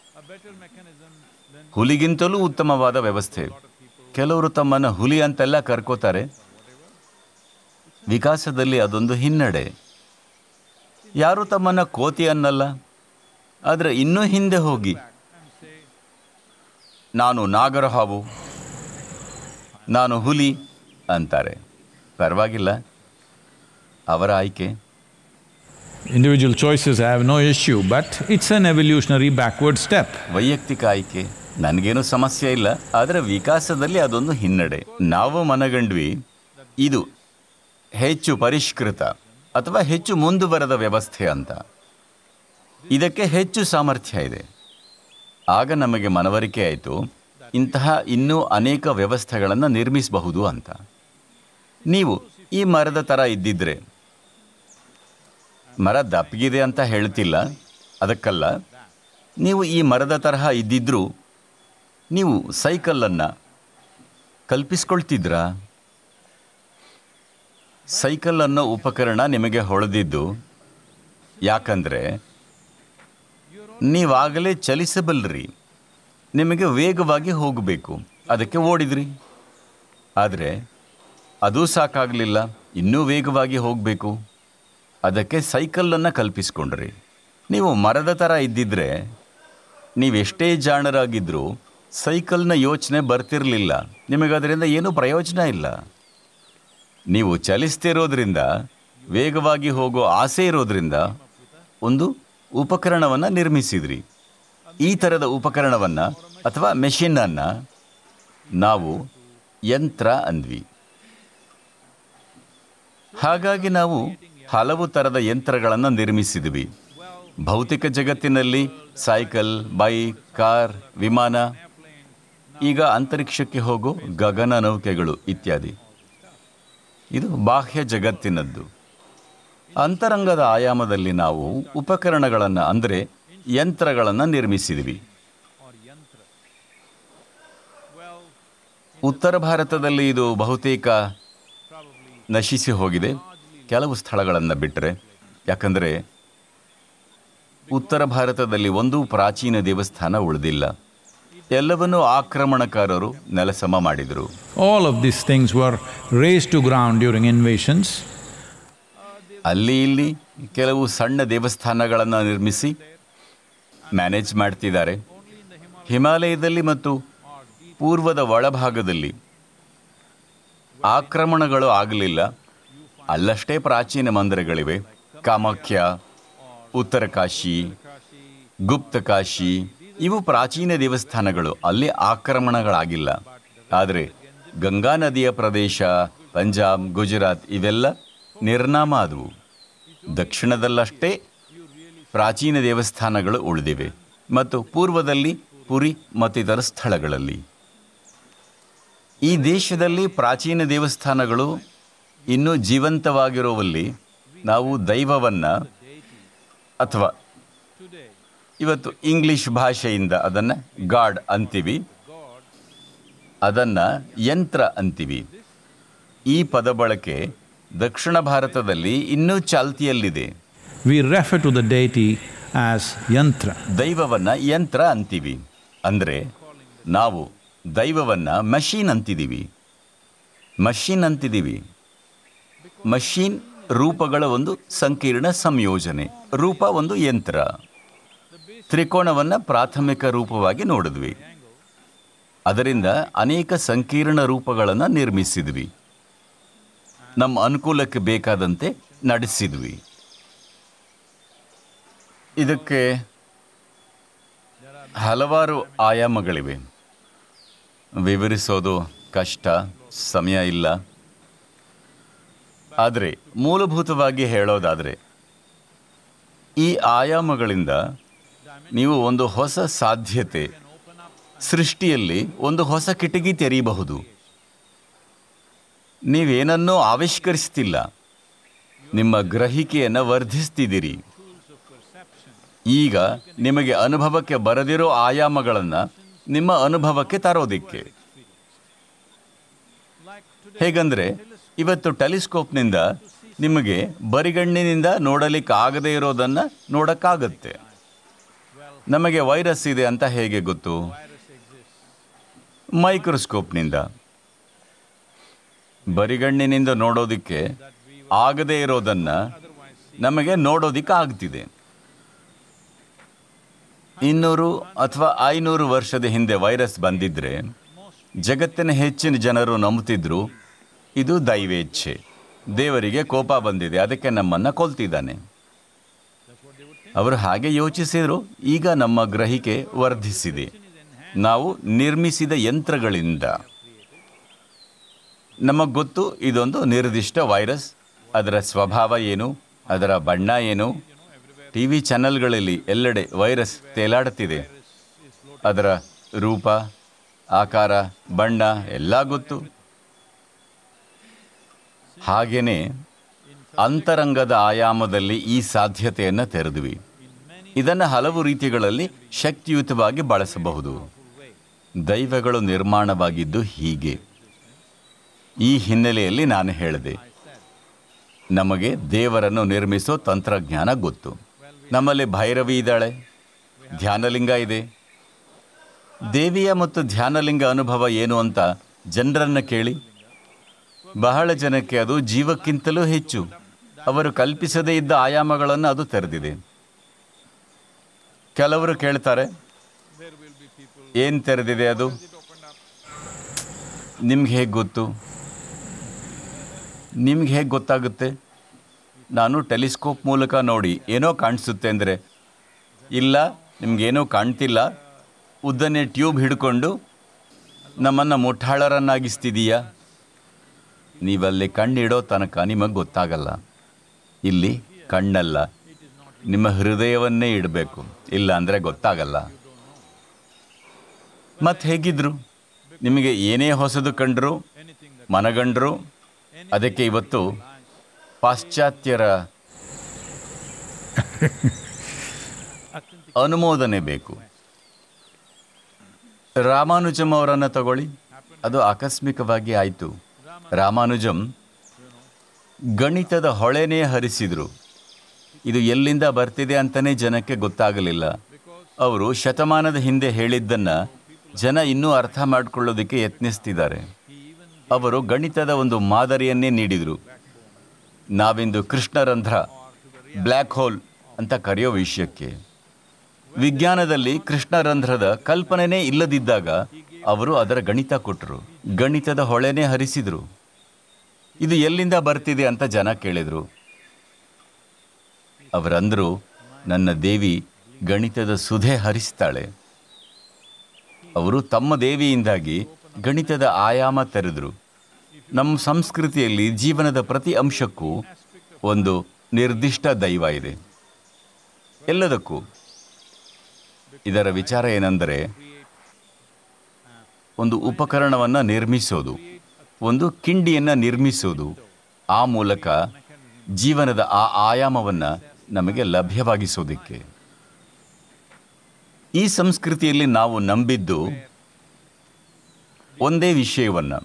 ಹುಲಿಗಿಂತಲೂ ಉತ್ತಮವಾದ ವ್ಯವಸ್ಥೆ ಕೆಲವರು ತಮ್ಮನ್ನು ಹುಲಿ ಅಂತೆಲ್ಲ ಕರ್ಕೋತಾರೆ ವಿಕಾಸದಲ್ಲಿ ಅದೊಂದು ಹಿನ್ನಡೆ ಯಾರು ತಮ್ಮನ್ನು ಕೋತಿ ಅನ್ನಲ್ಲ ಆದರೆ ಇನ್ನೂ ಹಿಂದೆ ಹೋಗಿ ನಾನು ನಾಗರಹಾವು ನಾನು ಹುಲಿ ಅಂತಾರೆ ಪರವಾಗಿಲ್ಲ ಅವರ ಆಯ್ಕೆ Individual choices, I have no issue, but it's an evolutionary backward step. ವೈಯಕ್ತಿಕ ಆಯ್ಕೆ ನನಗೇನು ಸಮಸ್ಯೆ ಇಲ್ಲ ಆದರೆ ವಿಕಾಸದಲ್ಲಿ ಅದೊಂದು ಹಿನ್ನಡೆ ನಾವು ಮನಗಂಡ್ವಿ ಇದು ಹೆಚ್ಚು ಪರಿಷ್ಕೃತ ಅಥವಾ ಹೆಚ್ಚು ಮುಂದುವರೆದ ವ್ಯವಸ್ಥೆ ಅಂತ ಇದಕ್ಕೆ ಹೆಚ್ಚು ಸಾಮರ್ಥ್ಯ ಇದೆ ಆಗ ನಮಗೆ ಮನವರಿಕೆ ಆಯಿತು ಇಂತಹ ಇನ್ನೂ ಅನೇಕ ವ್ಯವಸ್ಥೆಗಳನ್ನು ನಿರ್ಮಿಸಬಹುದು ಅಂತ ನೀವು ಈ ಮರದ ಥರ ಇದ್ದಿದ್ರೆ ಮರ ದಪ್ಪಗಿದೆ ಅಂತ ಹೇಳ್ತಿಲ್ಲ ಅದಕ್ಕಲ್ಲ ನೀವು ಈ ಮರದ ತರಹ ಇದ್ದಿದ್ರೂ ನೀವು ಸೈಕಲನ್ನು ಕಲ್ಪಿಸ್ಕೊಳ್ತಿದ್ರಾ ಸೈಕಲ್ ಅನ್ನೋ ಉಪಕರಣ ನಿಮಗೆ ಹೊಳೆದಿದ್ದು ಯಾಕಂದರೆ ನೀವಾಗಲೇ ಚಲಿಸಬಲ್ರಿ ನಿಮಗೆ ವೇಗವಾಗಿ ಹೋಗಬೇಕು ಅದಕ್ಕೆ ಓಡಿದ್ರಿ ಆದರೆ ಅದೂ ಸಾಕಾಗಲಿಲ್ಲ ಇನ್ನೂ ವೇಗವಾಗಿ ಹೋಗಬೇಕು ಅದಕ್ಕೆ ಸೈಕಲನ್ನು ಕಲ್ಪಿಸ್ಕೊಂಡ್ರಿ ನೀವು ಮರದ ಥರ ಇದ್ದಿದ್ರೆ ನೀವೆಷ್ಟೇ ಜಾಣರಾಗಿದ್ದರೂ ಸೈಕಲ್ನ ಯೋಚನೆ ಬರ್ತಿರಲಿಲ್ಲ ನಿಮಗೆ ಅದರಿಂದ ಏನೂ ಪ್ರಯೋಜನ ಇಲ್ಲ ನೀವು ಚಲಿಸ್ತಿರೋದ್ರಿಂದ ವೇಗವಾಗಿ ಹೋಗೋ ಆಸೆ ಇರೋದ್ರಿಂದ ಒಂದು ಉಪಕರಣವನ್ನು ನಿರ್ಮಿಸಿದ್ರಿ ಈ ಥರದ ಉಪಕರಣವನ್ನು ಅಥವಾ ಮೆಷಿನನ್ನು ನಾವು ಯಂತ್ರ ಅಂದ್ವಿ ಹಾಗಾಗಿ ನಾವು ಹಲವು ಥರದ ಯಂತ್ರಗಳನ್ನು ನಿರ್ಮಿಸಿದ್ವಿ ಭೌತಿಕ ಜಗತ್ತಿನಲ್ಲಿ ಸೈಕಲ್ ಬೈಕ್ ಕಾರ್ ವಿಮಾನ ಈಗ ಅಂತರಿಕ್ಷಕ್ಕೆ ಹೋಗೋ ಗಗನ ನೌಕೆಗಳು ಇತ್ಯಾದಿ ಇದು ಬಾಹ್ಯ ಜಗತ್ತಿನದ್ದು ಅಂತರಂಗದ ಆಯಾಮದಲ್ಲಿ ನಾವು ಉಪಕರಣಗಳನ್ನು ಅಂದರೆ ಯಂತ್ರಗಳನ್ನು ನಿರ್ಮಿಸಿದ್ವಿ ಉತ್ತರ ಭಾರತದಲ್ಲಿ ಇದು ಬಹುತೇಕ ನಶಿಸಿ ಹೋಗಿದೆ ಕೆಲವು ಸ್ಥಳಗಳನ್ನು ಬಿಟ್ಟರೆ ಯಾಕಂದರೆ ಉತ್ತರ ಭಾರತದಲ್ಲಿ ಒಂದೂ ಪ್ರಾಚೀನ ದೇವಸ್ಥಾನ ಉಳಿದಿಲ್ಲ ಎಲ್ಲವನ್ನೂ ಆಕ್ರಮಣಕಾರರು ನೆಲಸಮ ಮಾಡಿದರು All of these things were razed to ground during invasions. ಅಲ್ಲಿ ಇಲ್ಲಿ ಕೆಲವು ಸಣ್ಣ ದೇವಸ್ಥಾನಗಳನ್ನು ನಿರ್ಮಿಸಿ ಮ್ಯಾನೇಜ್ ಮಾಡ್ತಿದ್ದಾರೆ ಹಿಮಾಲಯದಲ್ಲಿ ಮತ್ತು ಪೂರ್ವದ ಒಳಭಾಗದಲ್ಲಿ ಆಕ್ರಮಣಗಳು ಆಗಲಿಲ್ಲ ಅಲ್ಲಷ್ಟೇ ಪ್ರಾಚೀನ ಮಂದಿರಗಳಿವೆ ಕಾಮಾಖ್ಯ ಉತ್ತರ ಕಾಶಿ ಗುಪ್ತ ಕಾಶಿ ಇವು ಪ್ರಾಚೀನ ದೇವಸ್ಥಾನಗಳು ಅಲ್ಲಿ ಆಕ್ರಮಣಗಳಾಗಿಲ್ಲ ಆದರೆ ಗಂಗಾ ನದಿಯ ಪ್ರದೇಶ ಪಂಜಾಬ್ ಗುಜರಾತ್ ಇವೆಲ್ಲ ನಿರ್ನಾಮ ಆದವು ದಕ್ಷಿಣದಲ್ಲಷ್ಟೇ ಪ್ರಾಚೀನ ದೇವಸ್ಥಾನಗಳು ಉಳಿದಿವೆ ಮತ್ತು ಪೂರ್ವದಲ್ಲಿ ಪುರಿ ಮತ್ತಿತರ ಸ್ಥಳಗಳಲ್ಲಿ ಈ ದೇಶದಲ್ಲಿ ಪ್ರಾಚೀನ ದೇವಸ್ಥಾನಗಳು ಇನ್ನೂ ಜೀವಂತವಾಗಿರುವಲ್ಲಿ ನಾವು ದೈವವನ್ನು ಅಥವಾ ಇವತ್ತು ಇಂಗ್ಲಿಷ್ ಭಾಷೆಯಿಂದ ಅದನ್ನು ಗಾಡ್ ಅಂತೀವಿ ಅದನ್ನು ಯಂತ್ರ ಅಂತೀವಿ ಈ ಪದ ಬಳಕೆ ದಕ್ಷಿಣ ಭಾರತದಲ್ಲಿ ಇನ್ನೂ ಚಾಲ್ತಿಯಲ್ಲಿದೆ We refer to the deity as yantra. ದೈವವನ್ನು ಯಂತ್ರ ಅಂತೀವಿ ಅಂದರೆ ನಾವು ದೈವವನ್ನು ಮಷೀನ್ ಅಂತಿದ್ದೀವಿ ಮಷೀನ್ ಅಂತಿದ್ದೀವಿ ಮಷೀನ್ ರೂಪಗಳ ಒಂದು ಸಂಕೀರ್ಣ ಸಂಯೋಜನೆ ರೂಪ ಒಂದು ಯಂತ್ರ ತ್ರಿಕೋಣವನ್ನು ಪ್ರಾಥಮಿಕ ರೂಪವಾಗಿ ನೋಡಿದ್ವಿ ಅದರಿಂದ ಅನೇಕ ಸಂಕೀರ್ಣ ರೂಪಗಳನ್ನು ನಿರ್ಮಿಸಿದ್ವಿ ನಮ್ಮ ಅನುಕೂಲಕ್ಕೆ ಬೇಕಾದಂತೆ ನಡೆಸಿದ್ವಿ ಇದಕ್ಕೆ ಹಲವಾರು ಆಯಾಮಗಳಿವೆ ವಿವರಿಸೋದು ಕಷ್ಟ ಸಮಯ ಇಲ್ಲ ಆದರೆ ಮೂಲಭೂತವಾಗಿ ಹೇಳೋದಾದರೆ ಈ ಆಯಾಮಗಳಿಂದ ನೀವು ಒಂದು ಹೊಸ ಸಾಧ್ಯತೆ ಸೃಷ್ಟಿಯಲ್ಲಿ ಒಂದು ಹೊಸ ಕಿಟಕಿ ತೆರೆಯಬಹುದು ನೀವೇನನ್ನೂ ಆವಿಷ್ಕರಿಸ್ತಿಲ್ಲ ನಿಮ್ಮ ಗ್ರಹಿಕೆಯನ್ನು ವರ್ಧಿಸ್ತಿದ್ದೀರಿ ಈಗ ನಿಮಗೆ ಅನುಭವಕ್ಕೆ ಬರದಿರೋ ಆಯಾಮಗಳನ್ನು ನಿಮ್ಮ ಅನುಭವಕ್ಕೆ ತರೋದಿಕ್ಕೆ ಹೇಗಂದ್ರೆ ಇವತ್ತು ಟೆಲಿಸ್ಕೋಪ್ನಿಂದ ನಿಮಗೆ ಬರಿಗಣ್ಣಿನಿಂದ ನೋಡಲಿಕ್ಕೆ ಆಗದೇ ಇರೋದನ್ನ ನೋಡಕ್ಕಾಗತ್ತೆ ನಮಗೆ ವೈರಸ್ ಇದೆ ಅಂತ ಹೇಗೆ ಗೊತ್ತು ಮೈಕ್ರೋಸ್ಕೋಪ್ನಿಂದ ಬರಿಗಣ್ಣಿನಿಂದ ನೋಡೋದಿಕ್ಕೆ ಆಗದೇ ಇರೋದನ್ನ ನಮಗೆ ನೋಡೋದಿಕ್ಕೆ ಆಗ್ತಿದೆ ಇನ್ನೂರು ಅಥವಾ ಐನೂರು ವರ್ಷದ ಹಿಂದೆ ವೈರಸ್ ಬಂದಿದ್ರೆ ಜಗತ್ತಿನ ಹೆಚ್ಚಿನ ಜನರು ನಂಬುತ್ತಿದ್ರು ಇದು ದೈವೇಚ್ಛೆ ದೇವರಿಗೆ ಕೋಪ ಬಂದಿದೆ ಅದಕ್ಕೆ ನಮ್ಮನ್ನು ಕೊಲ್ತಿದ್ದಾನೆ ಅವರು ಹಾಗೆ ಯೋಚಿಸಿದ್ರು ಈಗ ನಮ್ಮ ಗ್ರಹಿಕೆ ವರ್ಧಿಸಿದೆ ನಾವು ನಿರ್ಮಿಸಿದ ಯಂತ್ರಗಳಿಂದ ನಮಗೆ ಗೊತ್ತು ಇದೊಂದು ನಿರ್ದಿಷ್ಟ ವೈರಸ್ ಅದರ ಸ್ವಭಾವ ಏನು ಅದರ ಬಣ್ಣ ಏನು ಟಿ ವಿ ಚಾನೆಲ್ಗಳಲ್ಲಿ ಎಲ್ಲೆಡೆ ವೈರಸ್ ತೇಲಾಡುತ್ತಿದೆ ಅದರ ರೂಪ ಆಕಾರ ಬಣ್ಣ ಎಲ್ಲ ಗೊತ್ತು ಹಾಗೇನೆ ಅಂತರಂಗದ ಆಯಾಮದಲ್ಲಿ ಈ ಸಾಧ್ಯತೆಯನ್ನು ತೆರೆದ್ವಿ ಇದನ್ನು ಹಲವು ರೀತಿಗಳಲ್ಲಿ ಶಕ್ತಿಯುತವಾಗಿ ಬಳಸಬಹುದು ದೈವಗಳು ನಿರ್ಮಾಣವಾಗಿದ್ದು ಹೀಗೆ ಈ ಹಿನ್ನೆಲೆಯಲ್ಲಿ ನಾನು ಹೇಳಿದೆ ನಮಗೆ ದೇವರನ್ನು ನಿರ್ಮಿಸೋ ತಂತ್ರಜ್ಞಾನ ಗೊತ್ತು ನಮ್ಮಲ್ಲಿ ಭೈರವಿ ಇದ್ದಾಳೆ ಧ್ಯಾನಲಿಂಗ ಇದೆ ದೇವಿಯ ಮತ್ತು ಧ್ಯಾನಲಿಂಗ ಅನುಭವ ಏನು ಅಂತ ಜನರನ್ನು ಕೇಳಿ ಬಹಳ ಜನಕ್ಕೆ ಅದು ಜೀವಕ್ಕಿಂತಲೂ ಹೆಚ್ಚು ಅವರು ಕಲ್ಪಿಸದೇ ಇದ್ದ ಆಯಾಮಗಳನ್ನು ಅದು ತೆರೆದಿದೆ ಕೆಲವರು ಕೇಳ್ತಾರೆ ಏನು ತೆರೆದಿದೆ ಅದು ನಿಮ್ಗೆ ಹೇಗೆ ಗೊತ್ತು ನಿಮ್ಗೆ ಹೇಗೆ ಗೊತ್ತಾಗುತ್ತೆ ನಾನು ಟೆಲಿಸ್ಕೋಪ್ ಮೂಲಕ ನೋಡಿ ಏನೋ ಕಾಣಿಸುತ್ತೆ ಅಂದರೆ ಇಲ್ಲ ನಿಮ್ಗೇನೋ ಕಾಣ್ತಿಲ್ಲ ಉದ್ದನೆ ಟ್ಯೂಬ್ ಹಿಡ್ಕೊಂಡು ನಮ್ಮನ್ನು ಮುಠಾಳರನ್ನಾಗಿಸ್ತಿದೀಯಾ ನೀವಲ್ಲಿ ಕಣ್ಣಿಡೋ ತನಕ ನಿಮಗೆ ಗೊತ್ತಾಗಲ್ಲ ಇಲ್ಲಿ ಕಣ್ಣಲ್ಲ ನಿಮ್ಮ ಹೃದಯವನ್ನೇ ಇಡಬೇಕು ಇಲ್ಲ ಅಂದರೆ ಗೊತ್ತಾಗಲ್ಲ ಮತ್ತೆ ಹೇಗಿದ್ರು ನಿಮಗೆ ಏನೇ ಹೊಸದು ಕಂಡ್ರು ಮನಗಂಡ್ರು ಅದಕ್ಕೆ ಇವತ್ತು ಪಾಶ್ಚಾತ್ಯರ ಅನುಮೋದನೆ ಬೇಕು ರಾಮಾನುಜಂ ಅವರನ್ನು ತಗೊಳ್ಳಿ ಅದು ಆಕಸ್ಮಿಕವಾಗಿ ಆಯಿತು ರಾಮಾನುಜಂ ಗಣಿತದ ಹೊಳೆನೇ ಹರಿಸಿದ್ರು ಇದು ಎಲ್ಲಿಂದ ಬರ್ತಿದೆ ಅಂತಲೇ ಜನಕ್ಕೆ ಗೊತ್ತಾಗಲಿಲ್ಲ ಅವರು ಶತಮಾನದ ಹಿಂದೆ ಹೇಳಿದ್ದನ್ನ ಜನ ಇನ್ನೂ ಅರ್ಥ ಮಾಡಿಕೊಳ್ಳೋದಕ್ಕೆ ಯತ್ನಿಸ್ತಿದ್ದಾರೆ ಅವರು ಗಣಿತದ ಒಂದು ಮಾದರಿಯನ್ನೇ ನೀಡಿದರು ನಾವಿಂದು ಕೃಷ್ಣರಂಧ್ರ ಬ್ಲ್ಯಾಕ್ ಹೋಲ್ ಅಂತ ಕರೆಯೋ ವಿಷಯಕ್ಕೆ ವಿಜ್ಞಾನದಲ್ಲಿ ಕೃಷ್ಣರಂಧ್ರದ ಕಲ್ಪನೆನೇ ಇಲ್ಲದಿದ್ದಾಗ ಅವರು ಅದರ ಗಣಿತ ಕೊಟ್ಟರು ಗಣಿತದ ಹೊಳೆನೇ ಹರಿಸಿದರು ಇದು ಎಲ್ಲಿಂದ ಬರ್ತಿದೆ ಅಂತ ಜನ ಕೇಳಿದರು ಅವರಂದರು ನನ್ನ ದೇವಿ ಗಣಿತದ ಸುಧೆ ಹರಿಸ್ತಾಳೆ ಅವರು ತಮ್ಮ ದೇವಿಯಿಂದಾಗಿ ಗಣಿತದ ಆಯಾಮ ತೆರೆದರು ನಮ್ಮ ಸಂಸ್ಕೃತಿಯಲ್ಲಿ ಜೀವನದ ಪ್ರತಿ ಅಂಶಕ್ಕೂ ಒಂದು ನಿರ್ದಿಷ್ಟ ದೈವ ಇದೆ ಎಲ್ಲದಕ್ಕೂ ಇದರ ವಿಚಾರ ಏನೆಂದರೆ ಒಂದು ಉಪಕರಣವನ್ನು ನಿರ್ಮಿಸೋದು ಒಂದು ಕಿಂಡಿಯನ್ನು ನಿರ್ಮಿಸೋದು ಆ ಮೂಲಕ ಜೀವನದ ಆ ಆಯಾಮವನ್ನು ನಮಗೆ ಲಭ್ಯವಾಗಿಸೋದಕ್ಕೆ ಈ ಸಂಸ್ಕೃತಿಯಲ್ಲಿ ನಾವು ನಂಬಿದ್ದು ಒಂದೇ ವಿಷಯವನ್ನು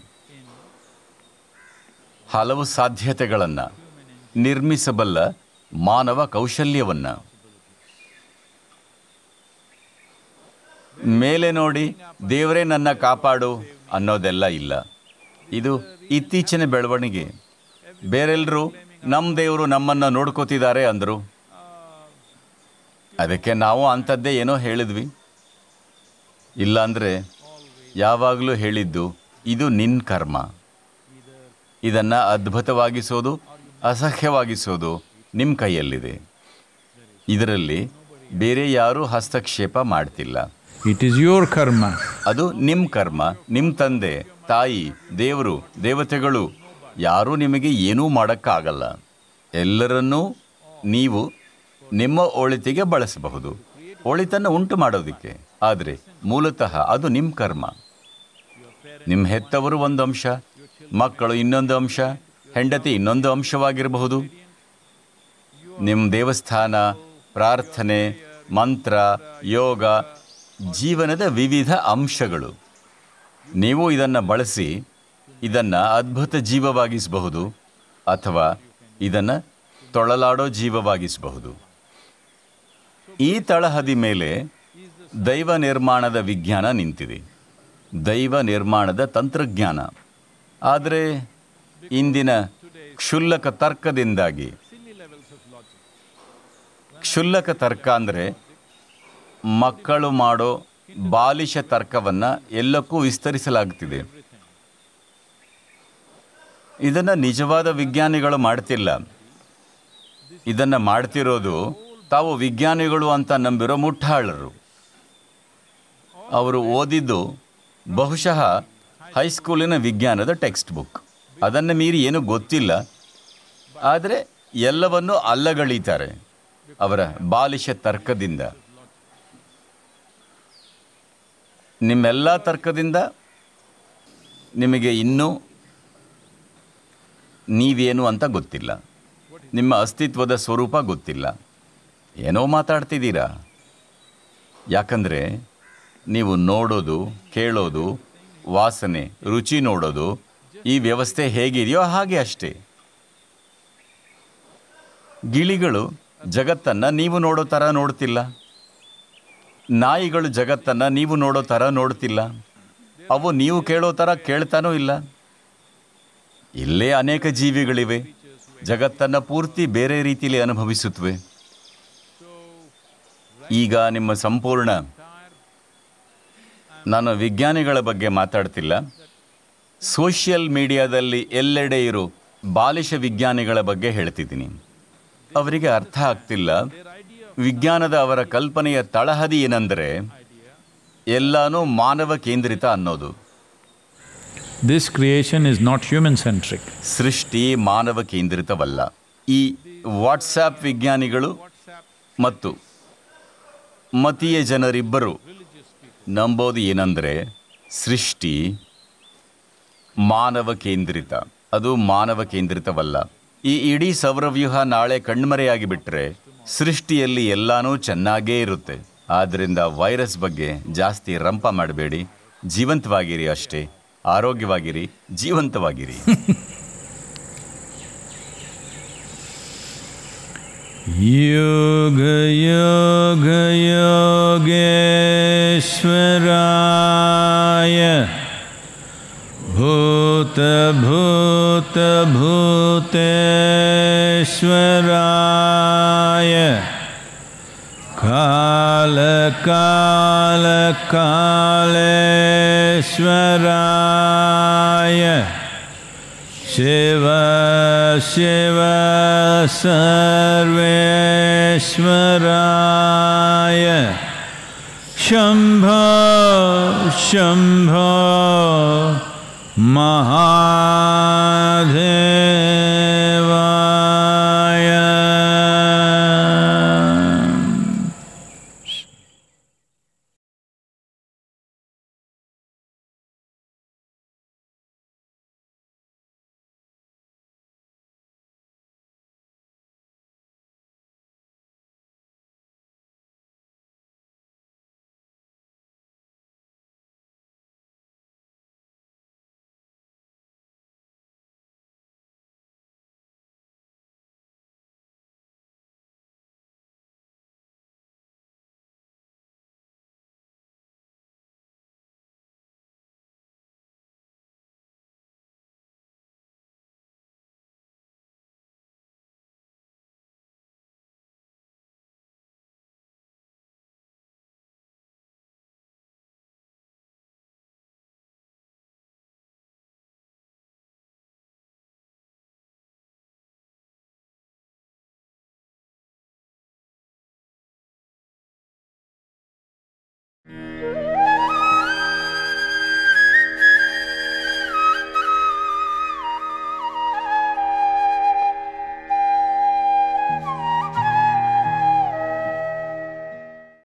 ಹಲವು ಸಾಧ್ಯತೆಗಳನ್ನು ನಿರ್ಮಿಸಬಲ್ಲ ಮಾನವ ಕೌಶಲ್ಯವನ್ನು ಮೇಲೆ ನೋಡಿ ದೇವರೇ ನನ್ನ ಕಾಪಾಡು ಅನ್ನೋದೆಲ್ಲ ಇಲ್ಲ ಇದು ಇತ್ತೀಚಿನ ಬೆಳವಣಿಗೆ ಬೇರೆಲ್ಲರೂ ನಮ್ಮ ದೇವರು ನಮ್ಮನ್ನು ನೋಡ್ಕೋತಿದ್ದಾರೆ ಅಂದರು ಅದಕ್ಕೆ ನಾವು ಅಂಥದ್ದೇ ಏನೋ ಹೇಳಿದ್ವಿ ಇಲ್ಲಾಂದರೆ ಯಾವಾಗಲೂ ಹೇಳಿದ್ದು ಇದು ನಿನ್ನ ಕರ್ಮ ಇದನ್ನು ಅದ್ಭುತವಾಗಿಸೋದು ಅಸಹ್ಯವಾಗಿಸೋದು ನಿಮ್ಮ ಕೈಯಲ್ಲಿದೆ ಇದರಲ್ಲಿ ಬೇರೆ ಯಾರೂ ಹಸ್ತಕ್ಷೇಪ ಮಾಡ್ತಿಲ್ಲ It is your karma. ಅದು ನಿಮ್ಮ ಕರ್ಮ ನಿಮ್ಮ ತಂದೆ ತಾಯಿ ದೇವರು ದೇವತೆಗಳು ಯಾರೂ ನಿಮಗೆ ಏನೂ ಮಾಡೋಕ್ಕಾಗಲ್ಲ ಎಲ್ಲರನ್ನೂ ನೀವು ನಿಮ್ಮ ಒಳಿತಿಗೆ ಬಳಸಬಹುದು ಒಳಿತನ್ನು ಉಂಟು ಮಾಡೋದಕ್ಕೆ ಆದರೆ ಮೂಲತಃ ಅದು ನಿಮ್ಮ ಕರ್ಮ ನಿಮ್ಮ ಹೆತ್ತವರು ಒಂದು ಅಂಶ ಮಕ್ಕಳು ಇನ್ನೊಂದು ಅಂಶ ಹೆಂಡತಿ ಇನ್ನೊಂದು ಅಂಶವಾಗಿರಬಹುದು ನಿಮ್ಮ ದೇವಸ್ಥಾನ ಪ್ರಾರ್ಥನೆ ಮಂತ್ರ ಯೋಗ ಜೀವನದ ವಿವಿಧ ಅಂಶಗಳು ನೀವು ಇದನ್ನು ಬಳಸಿ ಇದನ್ನು ಅದ್ಭುತ ಜೀವವಾಗಿಸಬಹುದು ಅಥವಾ ಇದನ್ನು ತೊಳಲಾಡೋ ಜೀವವಾಗಿಸಬಹುದು ಈ ತಳಹದಿ ಮೇಲೆ ದೈವ ನಿರ್ಮಾಣದ ವಿಜ್ಞಾನ ನಿಂತಿದೆ ದೈವ ನಿರ್ಮಾಣದ ತಂತ್ರಜ್ಞಾನ ಆದರೆ ಇಂದಿನ ಕ್ಷುಲ್ಲಕ ತರ್ಕದಿಂದಾಗಿ ಕ್ಷುಲ್ಲಕ ತರ್ಕ ಅಂದರೆ ಮಕ್ಕಳು ಮಾಡೋ ಬಾಲಿಶ ತರ್ಕವನ್ನು ಎಲ್ಲಕ್ಕೂ ವಿಸ್ತರಿಸಲಾಗ್ತಿದೆ ಇದನ್ನು ನಿಜವಾದ ವಿಜ್ಞಾನಿಗಳು ಮಾಡ್ತಿಲ್ಲ ಇದನ್ನು ಮಾಡ್ತಿರೋದು ತಾವು ವಿಜ್ಞಾನಿಗಳು ಅಂತ ನಂಬಿರೋ ಮುಟ್ಟಾಳರು ಅವರು ಓದಿದ್ದು ಬಹುಶಃ ಹೈಸ್ಕೂಲಿನ ವಿಜ್ಞಾನದ ಟೆಕ್ಸ್ಟ್ ಬುಕ್ ಅದನ್ನು ಮೀರಿ ಏನೂ ಗೊತ್ತಿಲ್ಲ ಆದರೆ ಎಲ್ಲವನ್ನೂ ಅಲ್ಲಗಳೀತಾರೆ ಅವರ ಬಾಲಿಶ ತರ್ಕದಿಂದ ನಿಮ್ಮೆಲ್ಲ ತರ್ಕದಿಂದ ನಿಮಗೆ ಇನ್ನೂ ನೀವೇನು ಅಂತ ಗೊತ್ತಿಲ್ಲ ನಿಮ್ಮ ಅಸ್ತಿತ್ವದ ಸ್ವರೂಪ ಗೊತ್ತಿಲ್ಲ ಏನೋ ಮಾತಾಡ್ತಿದ್ದೀರಾ ಯಾಕಂದರೆ ನೀವು ನೋಡೋದು ಕೇಳೋದು ವಾಸನೆ ರುಚಿ ನೋಡೋದು ಈ ವ್ಯವಸ್ಥೆ ಹೇಗಿದೆಯೋ ಹಾಗೆ ಅಷ್ಟೇ ಗಿಳಿಗಳು ಜಗತ್ತನ್ನು ನೀವು ನೋಡೋ ಥರ ನೋಡ್ತಿಲ್ಲ ನಾಯಿಗಳು ಜಗತ್ತನ್ನು ನೀವು ನೋಡೋ ಥರ ನೋಡ್ತಿಲ್ಲ ಅವು ನೀವು ಕೇಳೋ ಥರ ಕೇಳ್ತಾನೂ ಇಲ್ಲ ಇಲ್ಲೇ ಅನೇಕ ಜೀವಿಗಳಿವೆ ಜಗತ್ತನ್ನು ಪೂರ್ತಿ ಬೇರೆ ರೀತಿಯಲ್ಲಿ ಅನುಭವಿಸುತ್ತವೆ ಈಗ ನಿಮ್ಮ ಸಂಪೂರ್ಣ ನಾನು ವಿಜ್ಞಾನಿಗಳ ಬಗ್ಗೆ ಮಾತಾಡ್ತಿಲ್ಲ ಸೋಷಿಯಲ್ ಮೀಡಿಯಾದಲ್ಲಿ ಎಲ್ಲೆಡೆ ಇರೋ ಬಾಲಿಶ ವಿಜ್ಞಾನಿಗಳ ಬಗ್ಗೆ ಹೇಳ್ತಿದ್ದೀನಿ ಅವರಿಗೆ ಅರ್ಥ ಆಗ್ತಿಲ್ಲ ವಿಜ್ಞಾನದ ಅವರ ಕಲ್ಪನೆಯ ತಳಹದಿ ಏನೆಂದರೆ ಎಲ್ಲಾನು ಮಾನವ ಕೇಂದ್ರಿತ ಅನ್ನೋದು This creation is not human centric. ಸೃಷ್ಟಿ ಮಾನವ ಕೇಂದ್ರಿತವಲ್ಲ ಈ ವಾಟ್ಸಾಪ್ ವಿಜ್ಞಾನಿಗಳು ಮತ್ತು ಮತೀಯ ಜನರಿಬ್ಬರು ನಂಬೋದು ಏನಂದರೆ ಸೃಷ್ಟಿ ಮಾನವ ಕೇಂದ್ರಿತ ಅದು ಮಾನವ ಕೇಂದ್ರಿತವಲ್ಲ ಈ ಇಡೀ ಸೌರವ್ಯೂಹ ನಾಳೆ ಕಣ್ಮರೆಯಾಗಿ ಬಿಟ್ಟರೆ ಸೃಷ್ಟಿಯಲ್ಲಿ ಎಲ್ಲಾನೂ ಚೆನ್ನಾಗೇ ಇರುತ್ತೆ ಆದ್ದರಿಂದ ವೈರಸ್ ಬಗ್ಗೆ ಜಾಸ್ತಿ ರಂಪ ಮಾಡಬೇಡಿ ಜೀವಂತವಾಗಿರಿ ಅಷ್ಟೇ ಆರೋಗ್ಯವಾಗಿರಿ ಜೀವಂತವಾಗಿರಿ Yoga Yoga Yogeshwaraya Bhuta Bhuta Bhuteshwaraya Kala Kala Kaleshwaraya Shiva Shiva Sarveshwaraya Shambho Shambho Mahadev